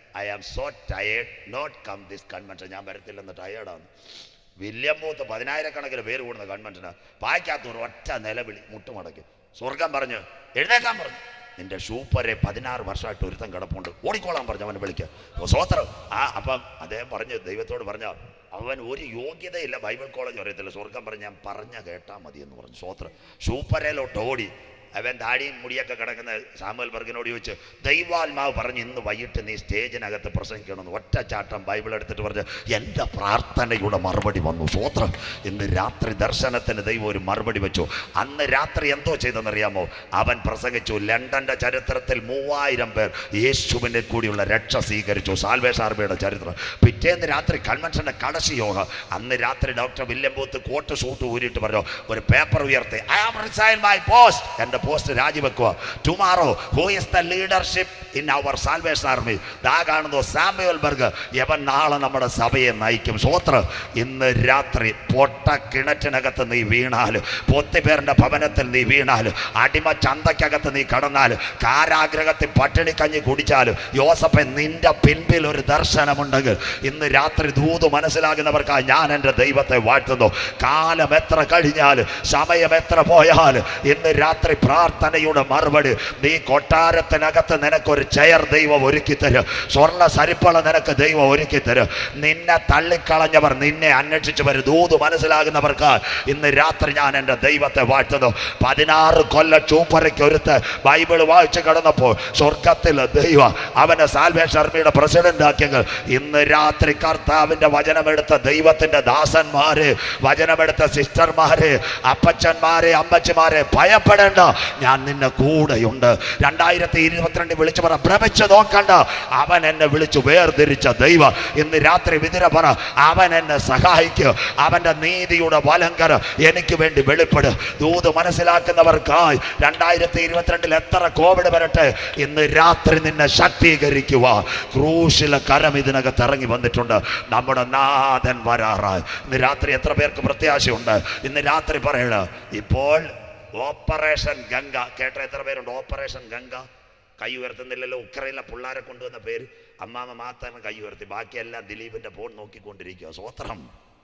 I am so tired not come this convention ഞാൻ വരത്തില്ലെന്ന് ടയേർഡാണ് വില്യം ബൂത്ത് പതിനായിരക്കണക്കിന് പേര് കൂടുന്ന കൺവെൻഷന് പായ്ക്കകത്ത് ഒരു ഒറ്റ നിലവിളി മുട്ടുമടക്കി സ്വർഗം പറഞ്ഞു എഴുന്നേക്കാൻ പറഞ്ഞു നിന്റെ ഷൂപ്പരെ പതിനാറ് വർഷമായിട്ട് ഒരുത്തം കിടപ്പുണ്ട് ഓടിക്കോളാൻ പറഞ്ഞു അവനെ വിളിക്കുക സ്വോത്രം ആ അപ്പം അദ്ദേഹം പറഞ്ഞു ദൈവത്തോട് പറഞ്ഞ അവൻ ഒരു യോഗ്യതയില്ല ബൈബിൾ കോളേജ് അറിയത്തില്ല സ്വർഗം പറഞ്ഞ് ഞാൻ പറഞ്ഞ കേട്ടാ മതി എന്ന് പറഞ്ഞു സ്വോത്രം ഷൂപ്പരയിലോട്ട് ഓടി അവൻ താടിയും മുടിയൊക്കെ കിടക്കുന്ന സാമുവൽ ബർഗിനോട് ചോദിച്ചു ദൈവാത്മാവ് പറഞ്ഞ് ഇന്ന് വൈകിട്ട് നീ സ്റ്റേജിനകത്ത് പ്രസംഗിക്കണമെന്ന് ഒറ്റ ചാട്ടം ബൈബിൾ എടുത്തിട്ട് പറഞ്ഞ് എൻ്റെ പ്രാർത്ഥനയുടെ മറുപടി വന്നു സ്വോത്രം ഇന്ന് രാത്രി ദർശനത്തിന് ദൈവം ഒരു മറുപടി വെച്ചു അന്ന് രാത്രി എന്തോ ചെയ്തെന്നറിയാമോ അവൻ പ്രസംഗിച്ചു ലണ്ടന്റെ ചരിത്രത്തിൽ മൂവായിരം പേർ യേശുവിനെ കൂടിയുള്ള രക്ഷ സ്വീകരിച്ചു സാൽവേഷ ആർമിയുടെ ചരിത്രം പിറ്റേന്ന് രാത്രി കൺവെൻഷന്റെ കടശി യോഗം അന്ന് രാത്രി doctor William Booth coat suit ഊരിയിട്ട് പറഞ്ഞു ഒരു പേപ്പർ ഉയർത്തി I am resign my post എൻ്റെ പോസ്റ്റ് രാജിവെക്കുക tomorrow who is the leadership in our salvation army ദാ കാണുന്നു സാമുവൽ ബർഗ് യവൻ നാളെ നമ്മുടെ സഭയെ നയിക്കും സ്വോത്ര ഇന്ന് രാത്രി പൊട്ട കിണറ്റിനകത്ത് നീ വീണാൽ പൊത്തിപ്പേറിൻ്റെ ഭവനത്തിൽ നീ വീണാൽ അടിമ ചന്തക്കകത്ത് നീ കടന്നാൽ കാരാഗ്രഹത്തിൽ പട്ടിണി കഞ്ഞി കുടിച്ചാലും യോസഫെ നിന്റെ പിൻപിൽ ഒരു ദർശനമുണ്ടെങ്കിൽ ഇന്ന് രാത്രി ദൂത് മനസ്സിലാകുന്നവർക്കായി ഞാൻ എൻ്റെ ദൈവത്തെ വാഴ്ത്തുന്നു കാലം എത്ര കഴിഞ്ഞാൽ സമയം എത്ര പോയാൽ ഇന്ന് രാത്രി പ്രാർത്ഥനയുടെ മറുപടി നീ കൊട്ടാരത്തിനകത്ത് നിനക്കൊരു ചെയർ ദൈവം ഒരുക്കി തരും സ്വർണ്ണ സരിപ്പള നിനക്ക് ദൈവം ഒരുക്കി തരും നിന്നെ തള്ളിക്കളഞ്ഞവർ നിന്നെ അന്വേഷിച്ച് വരും ദൂത് മനസ്സിലാകുന്നവർക്ക് ഇന്ന് രാത്രി ഞാൻ എൻ്റെ ദൈവത്തെ വാഴ്ത്തുന്നു പതിനാറ് കൊല്ല ചൂപ്പറയ്ക്ക് ഒരുത്ത് ബൈബിൾ വായിച്ച് കിടന്നപ്പോൾ സ്വർഗത്തിൽ ദൈവം അവനെ സാൽവേഷൻ ആർമിയുടെ പ്രസിഡന്റ് ആക്കിയെങ്കിൽ ഇന്ന് രാത്രി കർത്താവിൻ്റെ വചനമെടുത്ത ദൈവത്തിൻ്റെ ദാസന്മാര് വചനമെടുത്ത സിസ്റ്റർമാര് അപ്പച്ചന്മാരെ അമ്മച്ചിമാരെ ഭയപ്പെടേണ്ട ഞാൻ നിന്നെ കൂടെയുണ്ട് രണ്ടായിരത്തി ഇരുപത്തിരണ്ട് വിളിച്ചു പറ ഭ്രമിച്ചു നോക്കണ്ട അവൻ എന്നെ വിളിച്ചു വേർതിരിച്ച ദൈവം ഇന്ന് രാത്രി വിതിര പറ അവൻ എന്നെ സഹായിക്കും അവന്റെ നീതിയുടെ വലങ്കര എനിക്ക് വേണ്ടി വെളിപ്പെടും ദൂത് മനസ്സിലാക്കുന്നവർക്കായി രണ്ടായിരത്തി ഇരുപത്തിരണ്ടിൽ എത്ര കോവിഡ് വരട്ടെ ഇന്ന് രാത്രി നിന്നെ ശക്തീകരിക്കുക ക്രൂശിലെ കരം ഇതിനകത്ത് ഇറങ്ങി വന്നിട്ടുണ്ട് നമ്മുടെ നാഥൻ വരാറായി ഇന്ന് രാത്രി എത്ര പേർക്ക് പ്രത്യാശയുണ്ട് ഇന്ന് രാത്രി പറയണ ഇപ്പോൾ ഓപ്പറേഷൻ ഗംഗ കേട്ട എത്ര പേരുണ്ട് ഓപ്പറേഷൻ ഗംഗ കൈ ഉയർത്തുന്നില്ലല്ലോ ഉക്രൈനിലെ പിള്ളേരെ കൊണ്ടുവന്ന പേര് അമ്മാമ മാത്രം കൈ ഉയർത്തി ബാക്കിയെല്ലാം ദിലീപിന്റെ ഫോൺ നോക്കിക്കൊണ്ടിരിക്കുക സ്വോത്രം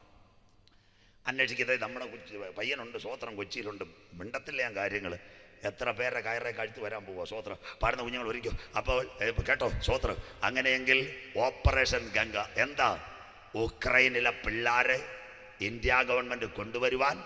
അന്വേഷിക്കുന്നത് നമ്മുടെ കൊച്ചി പയ്യനുണ്ട് സ്വോത്രം കൊച്ചിയിലുണ്ട് മിണ്ടത്തില്ല ഞാൻ കാര്യങ്ങൾ എത്ര പേരെ കയറെ കഴുത്ത് വരാൻ പോവുക സ്വോത്രം പാടുന്ന കുഞ്ഞുങ്ങൾ ഒരിക്കും അപ്പോൾ ഏ, കേട്ടോ സ്വോത്രം അങ്ങനെയെങ്കിൽ ഓപ്പറേഷൻ ഗംഗ എന്താ ഉക്രൈനിലെ പിള്ളേരെ ഇന്ത്യ ഗവൺമെൻറ് കൊണ്ടുവരുവാൻ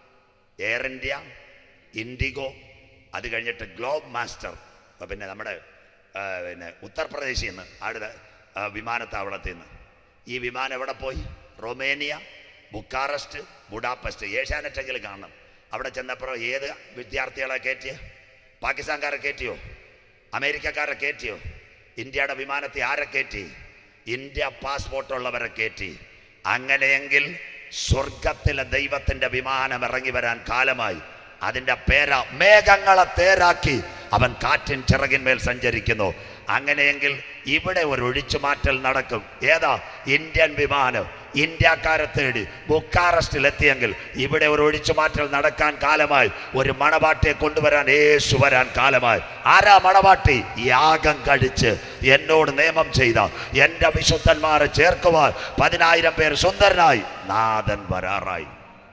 എയർ ഇന്ത്യ ഇൻഡിഗോ അത് കഴിഞ്ഞിട്ട് ഗ്ലോബ് മാസ്റ്റർ അപ്പൊ പിന്നെ നമ്മുടെ ആ, പിന്നെ ഉത്തർപ്രദേശിൽ നിന്ന് അടുത്ത ആ, വിമാനത്താവളത്തിൽ നിന്ന് ഈ വിമാനം എവിടെ പോയി റൊമേനിയ ബുക്കാറസ്റ്റ് ബുഡാപെസ്റ്റ് ഏഷ്യാനെറ്റെങ്കിലും കാണണം അവിടെ ചെന്നപ്പോൾ ഏത് വിദ്യാർത്ഥികളെ കയറ്റിയ പാകിസ്ഥാൻകാരെ കയറ്റിയോ അമേരിക്കക്കാരെ കയറ്റിയോ ഇന്ത്യയുടെ വിമാനത്തിൽ ആരെ കയറ്റി ഇന്ത്യ പാസ്പോർട്ട് ഉള്ളവരെ കയറ്റി അങ്ങനെയെങ്കിൽ സ്വർഗത്തിലെ ദൈവത്തിന്റെ വിമാനം ഇറങ്ങി വരാൻ കാലമായി അതിന്റെ പേര മേഘങ്ങളെ തേരാക്കി അവൻ കാറ്റിൻ ചിറകിന്മേൽ സഞ്ചരിക്കുന്നു അങ്ങനെയെങ്കിൽ ഇവിടെ ഒരു ഒഴിച്ചുമാറ്റൽ നടക്കും ഏതാ ഇന്ത്യൻ വിമാനം ഇന്ത്യക്കാരെ തേടി ബുക്കാറസ്റ്റിൽ എത്തിയെങ്കിൽ ഇവിടെ ഒരു ഒഴിച്ചുമാറ്റൽ നടക്കാൻ കാലമായി ഒരു മണവാട്ടിയെ കൊണ്ടുവരാൻ യേശു വരാൻ കാലമായി ആരാ മണവാട്ടി യാഗം കഴിച്ച് എന്നോട് നിയമം ചെയ്ത എൻ്റെ വിശുദ്ധന്മാരെ ചേർക്കുവാൻ പതിനായിരം പേർ സുന്ദരനായി നാഥൻ വരാറായി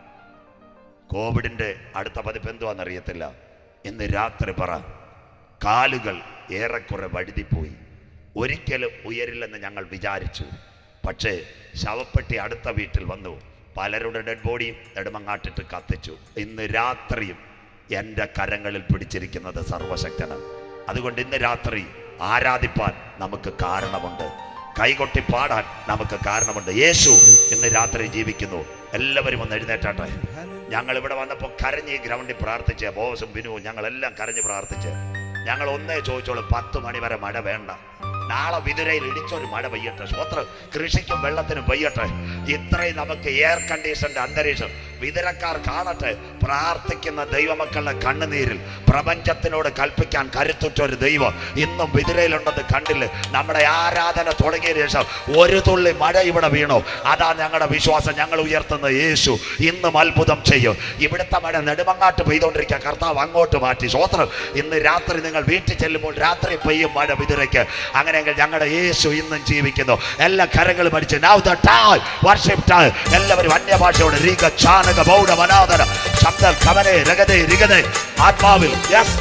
കോവിഡിന്റെ അടുത്ത പതിപ്പ് എന്തുവാണെന്നറിയത്തില്ല ഇന്ന് രാത്രി പറ കാലുകൾ ഏറെക്കുറെ വഴുതിപ്പോയി ഒരിക്കലും ഉയരില്ലെന്ന് ഞങ്ങൾ വിചാരിച്ചു പക്ഷേ ശവപ്പെട്ടി അടുത്ത വീട്ടിൽ വന്നു പലരുടെ ഡെഡ് ബോഡിയും നെടുമങ്ങാട്ടിട്ട് കത്തിച്ചു ഇന്ന് രാത്രിയും എൻ്റെ കരങ്ങളിൽ പിടിച്ചിരിക്കുന്നത് സർവശക്തനാണ് അതുകൊണ്ട് ഇന്ന് രാത്രി ആരാധിപ്പാൻ നമുക്ക് കാരണമുണ്ട് കൈകൊട്ടി പാടാൻ നമുക്ക് കാരണമുണ്ട് യേശു ഇന്ന് രാത്രി ജീവിക്കുന്നു എല്ലാവരും ഒന്ന് എഴുന്നേറ്റാട്ടെ ഞങ്ങൾ ഇവിടെ വന്നപ്പോൾ കരഞ്ഞ് ഈ ഗ്രൗണ്ടിൽ പ്രാർത്ഥിച്ച ബോസും ബിനുവും ഞങ്ങളെല്ലാം കരഞ്ഞ് പ്രാർത്ഥിച്ച് ഞങ്ങൾ ഒന്നേ ചോദിച്ചോളൂ പത്ത് മണി വരെ മഴ വേണ്ട നാളെ വിതുരയിൽ ഇടിച്ചൊരു മഴ പെയ്യട്ടെ സ്വത്രം കൃഷിക്കും വെള്ളത്തിനും പെയ്യട്ടെ ഇത്രയും നമുക്ക് എയർ കണ്ടീഷന്റെ അന്തരീക്ഷം വിതരക്കാർ കാണട്ടെ പ്രാർത്ഥിക്കുന്ന ദൈവമക്കളുടെ കണ്ണുനീരിൽ പ്രപഞ്ചത്തിനോട് കൽപ്പിക്കാൻ കരുത്തുറ്റ ഒരു ദൈവം ഇന്നും വിതിരയിലുണ്ടെന്ന് കണ്ടില്ലേ നമ്മുടെ ആരാധന തുടങ്ങിയ ശേഷം ഒരു തുള്ളി മഴ ഇവിടെ വീണോ അതാ ഞങ്ങളുടെ വിശ്വാസം ഞങ്ങൾ ഉയർത്തുന്ന യേശു ഇന്നും അത്ഭുതം ചെയ്യും ഇവിടുത്തെ മഴ നെടുമങ്ങാട്ട് പെയ്തുകൊണ്ടിരിക്കുക കർത്താവ് അങ്ങോട്ട് മാറ്റി സ്വോത്രം ഇന്ന് രാത്രി നിങ്ങൾ വീട്ടിൽ ചെല്ലുമ്പോൾ രാത്രി പെയ്യും മഴ വിതിരയ്ക്ക് അങ്ങനെയെങ്കിൽ ഞങ്ങളുടെ യേശു ഇന്നും ജീവിക്കുന്നു എല്ലാ കരങ്ങളും അടിച്ച് now the time worship time എല്ലാവരും അന്യഭാഷയോട് രീക ചാനക ബൗഡ വനാദന ശബ്ദ കവനെ രഗതേ രിഗതേ ആത്മാവിൽ യെസ്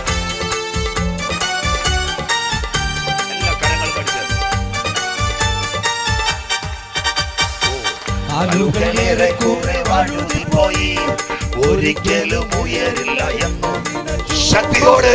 എല്ലാ കരങ്ങളും അടിച്ച് കാലുകളേറെ കുറെ വഴുതിപ്പോയി ഒരിക്കലും ഉയരില്ല എന്നു ശക്തിയോട്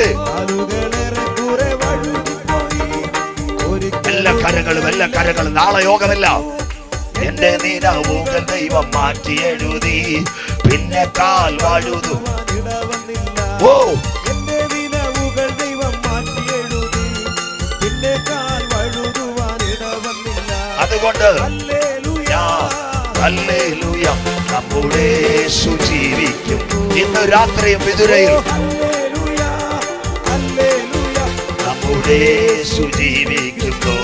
എല്ലാ കരങ്ങളും എല്ലാ കരങ്ങളും നാളെ യോഗമില്ല എന്റെ നിലവുകൾ ദൈവം മാറ്റി എഴുതി പിന്നെ കാൽ വഴുതു ഓ എന്റെ നിലവുകൾ ദൈവം മാറ്റി എഴുതി പിന്നെ കാൽ വഴുതുവാൻ ഇടവന്നില്ല അതുകൊണ്ട് ഹല്ലേലൂയ ഹല്ലേലൂയ നമ്മുടെ യേശു ജീവിക്കും ഇന്ന് രാത്രിയും വിതുരയിൽ ഹല്ലേലൂയ ഹല്ലേലൂയ നമ്മുടെ യേശു ജീവിക്കുന്നു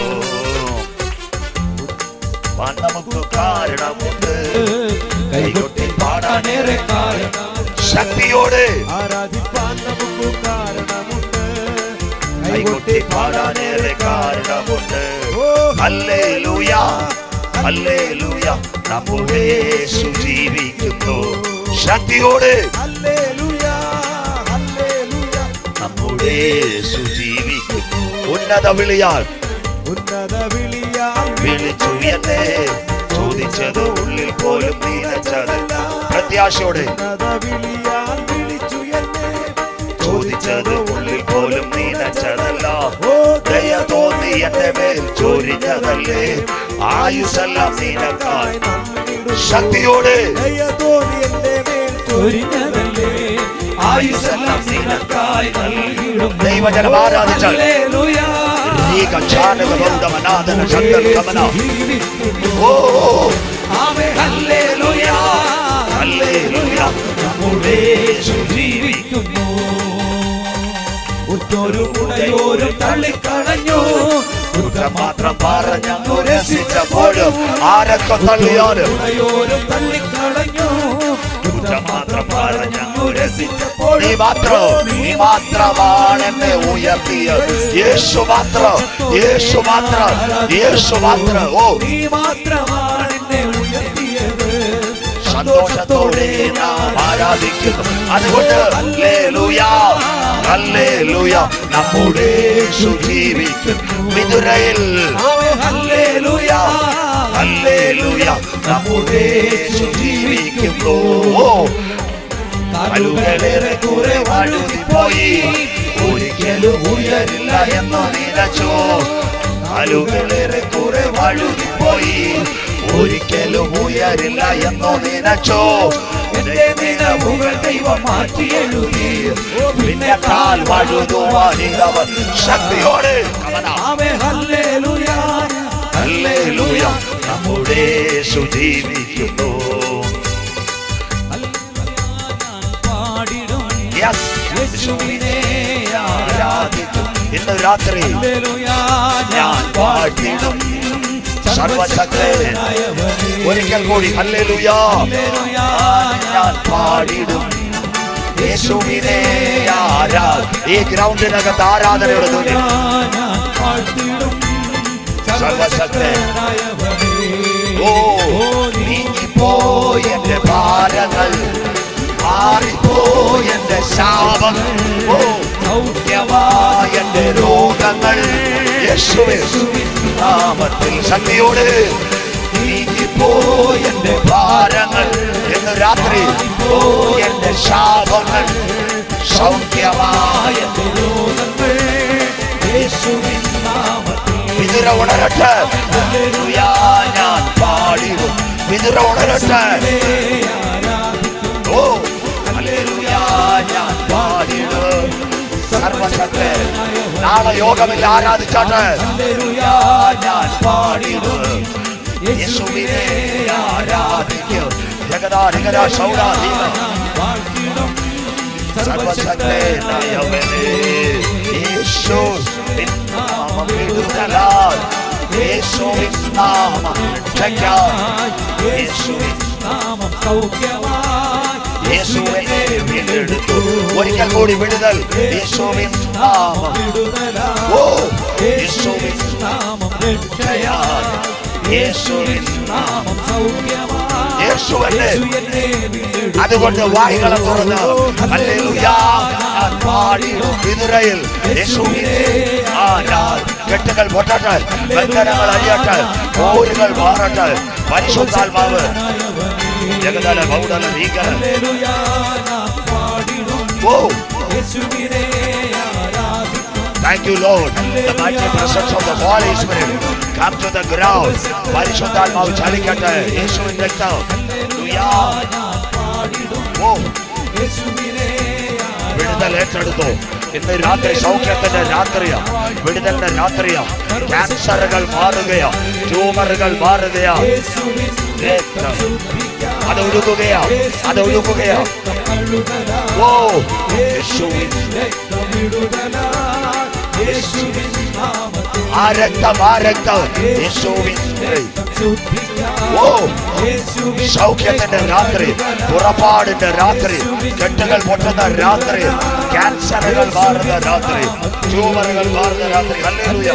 വാൻ നമുക്ക് കാരണമുണ്ട് കൈകൊട്ടി പാടാനേറെ ശക്തിയോടെ ആരാധിപ്പാൻ നമുക്ക് കാരണമുണ്ട് കൈകൊട്ടി പാടാനേറെ കാരണമുണ്ട് ഹല്ലേലൂയ ഹല്ലേലൂയ നമ്മുടെ യേശു ജീവിക്കുന്നു ശക്തിയോടെ ഹല്ലേലൂയ ഹല്ലേലൂയ നമ്മുടെ യേശു ജീവിക്കുന്നു ഉന്നത വിളിയാൽ ഉന്നത വിളിയാൽ വിളിച്ചു എന്നെ ചോദിച്ചത് ഉള്ളിൽ പോലും നീനച്ചതല്ല പ്രത്യാശയോടെ ഉന്നത വിളിയാൽ വിളിച്ചു എന്നെ ചോദിച്ചത് ഉള്ളിൽ പോലും നീനച്ചതല്ല ഓ ദയ തോന്നി എന്റെ മേൽ ചോരിഞ്ഞതല്ലേ ആയുസെല്ലാം നീനക്കായി ശക്തിയോടെ ദയ തോന്നി എന്റെ മേൽ ചൊരിഞ്ഞതല്ലേ ആയുസെല്ലാം നിനക്കായി നൽകിയിടും ദൈവജനം ആരാധിച്ചാൽ ഹല്ലേലൂയ. നീക ചാനക ബൗദ്ധമനാഥന ശങ്കർ കമന ജീവിക്കുന്നു. ഓ ആമേൻ. ഹല്ലേലൂയ. ഹല്ലേലൂയ നമ്മുടെ യേശു ജീവിക്കുന്നു ഉറ്റോരും ഉടയോരും തള്ളിക്കളഞ്ഞു കുറ്റം മാത്രം പറഞ്ഞങ്ങു രസിച്ചപ്പോഴും ആരൊക്കെ തള്ളിയാലും ഉടയോരും തള്ളിക്കളഞ്ഞു കുറ്റം മാത്രം പറഞ്ഞങ്ങു രസിച്ചപ്പോൾ നീ മാത്രം നീ മാത്രമാണ് എന്നെ ഉയർത്തിയത് യേശു മാത്രം യേശു മാത്രം യേശു മാത്രം ഓ നീ മാത്രമാണ് എന്നെ ഉയർത്തിയത് സന്തോഷത്തോടെ നാം ആരാധിക്കുന്നു അതുകൊണ്ട് ഹല്ലേലൂയ ഹല്ലേലൂയ നമ്മുടെ യേശു ജീവിക്കുന്നു വിതുരയിൽ ആമേൻ. ഹല്ലേലൂയ. ഹല്ലേലൂയ നമ്മുടെ യേശു ജീവിക്കുന്നു ഓ കലുകളേറെ കുറെ വഴുതിപ്പോയി ഒരിക്കലും ഉയരില്ല എന്ന് നിലച്ചോ കലുകളേറെ കുറെ വഴുതിപ്പോയി ഒരിക്കലും ഉയരില്ല എന്ന് നിലച്ചോ എന്റെ നിലവുകൾ ദൈവം മാറ്റി എഴുതി പിന്നെ കാൽ വഴുതുവാനിതവൻ ശക്തിയോടെ അവനാ ആമേൻ. ഹല്ലേലൂയ. ഹല്ലേലൂയ നമ്മുടെ യേശു ജീവിക്കുന്നു ഞാൻ പാടിടും Yes. യേശുവിനെ ആരാധിക്കും ഇന്ന് രാത്രി ഹല്ലേലൂയ. ഞാൻ പാടിടും സർവശക്തൻ ഒരിക്കൽ കൂടി ഹല്ലേലൂയ ഹല്ലേലൂയ. ഞാൻ പാടിടും യേശുവിനെ ആരാ ഈ ഗ്രൗണ്ടിനകത്ത് ആരാധനയുടെ ധ്വനി ഞാൻ പാടിടും സർവശക്തനായവനേ. ഓ നീങ്ങിപ്പോയി എന്റെ ഭാരങ്ങൾ മാറിപ്പോയി എന്റെ ശാപം ഓ സൗഖ്യമായ എന്റെ രോഗങ്ങൾ യേശുവേ നാമത്തിൽ ശക്തിയോട് നീങ്ങിപ്പോയി എന്റെ ഭാരങ്ങൾ ഇന്ന് രാത്രി പോയി എന്റെ ശാപങ്ങൾ സൗഖ്യമായ എന്റെ രോഗങ്ങൾ യേശുവിൻ നാമത്തിൽ വിതുര ഉണരട്ടെ ഹല്ലേലൂയ ഞാൻ പാടിടും വിതുര ഉണരട്ടെ ഓ ഹല്ലേലൂയ ഞാൻ പാടിടും സർവശക്തൻ നാളെ യോഗമില്ല ആരാധിച്ചാട്ടെ ഹല്ലേലൂയ ഞാൻ പാടിടും യേശുവിനെ ആരാധിക്കും ജഗത് നികരാ നികരാ ശൗരാ ധീമ വാഴ്ത്തിടും സർവശക്തനായവനേ യേശുവിൻ നാമം വിടുതലാൽ യേശുവിൻ നാമം രക്ഷയ്ക്കായി യേശുവിൻ നാമം സൗഖ്യമായി യേശുവിനെ വീണ്ടെടുത്തു ഒരിക്കൽ കൂടി വിടുതൽ യേശുവിൻ നാമം ഓ യേശുവിൻ നാമം രക്ഷയായി യേശുവിൻ നാമം സൗഖ്യമായി യേശുവല്ലേ യേശു എന്നെ വീണ്ടെടുത്തു. അതുകൊണ്ട് വായികളെ തുറന്ന് ഹല്ലേലൂയാ ഞാൻ പാടിയിടും വിതുരയിൽ യേശുവിനെ ആരാധ കെട്ടുകൾ പൊട്ടട്ടെ ബന്ധനങ്ങൾ അഴിയട്ടെ പോരുകൾ മാറട്ടെ പരിശുദ്ധാത്മാവ് ജഗതല ബൗഡല ഭീകര ഹല്ലേലൂയാ, നാം പാടിടും ഓ യേശുവിനെ ആരാധിക്കും Thank you, Lord. The mighty presence of the Holy Spirit come to the ground. പരിശുദ്ധാത്മാവ് ചലിക്കട്ടെ യേശുവിൻ രക്തം ഹല്ലേലൂയാ. ഞാൻ പാടിടും ഓ യേശുവിനെ വിടുതൽ ഏറ്റെടുത്തു ഇന്ന് രാത്രി സൗഖ്യത്തിന്റെ രാത്രിയാ വിടുതലിന്റെ രാത്രിയാ ക്യാൻസറുകൾ മാറുകയാ ട്യൂമറുകൾ മാറുകയാ യേശുവിൻ രക്തം ശുദ്ധിക്കാൻ അത് ഒഴുകുകയാ അത് ഒഴുകുകയാ കഴുകലാ ഓ യേശുവിൻ രക്തം വിടുതലായി യേശുവിൻ നാമത്തിൽ ആ രക്തം ആ രക്തം യേശുവിൻ രക്തം ശുദ്ധിക്കാൻ ഓ യേശുവിൻ സൗഖ്യത്തിന്റെ രാത്രി പുറപ്പാടിന്റെ രാത്രി കെട്ടുകൾ പൊട്ടുന്ന രാത്രി ക്യാൻസറുകൾ മാറുന്ന രാത്രി ട്യൂമറുകൾ മാറുന്ന രാത്രി ഹല്ലേലൂയ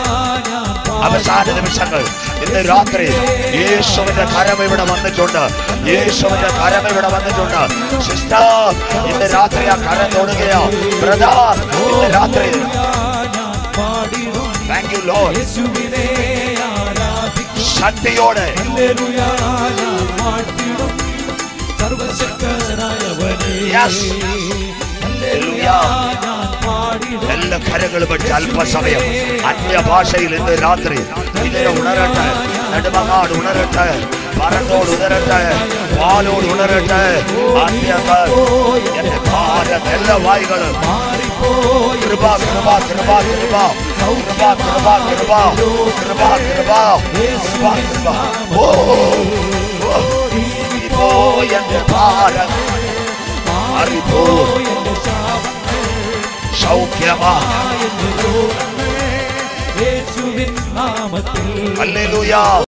അവസാന നിമിഷങ്ങൾ ഇന്ന് രാത്രി യേശുവിന്റെ കരം ഇവിടെ വന്നിട്ടുണ്ട് യേശുവിന്റെ കരം ഇവിടെ വന്നിട്ടുണ്ട് സിസ്റ്റർ ഇന്ന് രാത്രി ആ കരം തൊടുകയോ ബ്രദർ ഇന്ന് രാത്രി ഞാൻ പാടിടും താങ്ക് യു ലോഡ് യേശുവിനെ ആരാധിക്കും ശക്തിയോടെ ഹല്ലേലൂയ ഞാൻ വാഴ്ത്തിടും സർവശക്തനായവനെ Yes. ഹല്ലേലൂയ ഞാൻ പാടിടും എല്ലാ കരങ്ങളും വെച്ച് അല്പസമയം അന്യഭാഷയിൽ ഇന്ന് രാത്രി ഇതിനെ ഉണരട്ടെ നെടുമങ്ങാട് ഉണരട്ടെ പറന്നോട് ഉണരട്ടെ പാലോട് ഉണരട്ടെ അന്യങ്ങൾ എന്റെ ഭാരത് എല്ലാ വായികളും മാറിപ്പോയി കൃപ കൃപ കൃപ കൃപ കൃപ കൃപ കൃപ കൃപ കൃപ കൃപ കൃപ ഓ ഓ, ഇപ്പോ എന്റെ ഭാരത് മാറിപ്പോ എന്റെ ശാപം സൗഖ്യമാ എന്റെ രോഗങ്ങൾ യേശുവിൻ നാമത്തിൽ ഹല്ലേലൂയ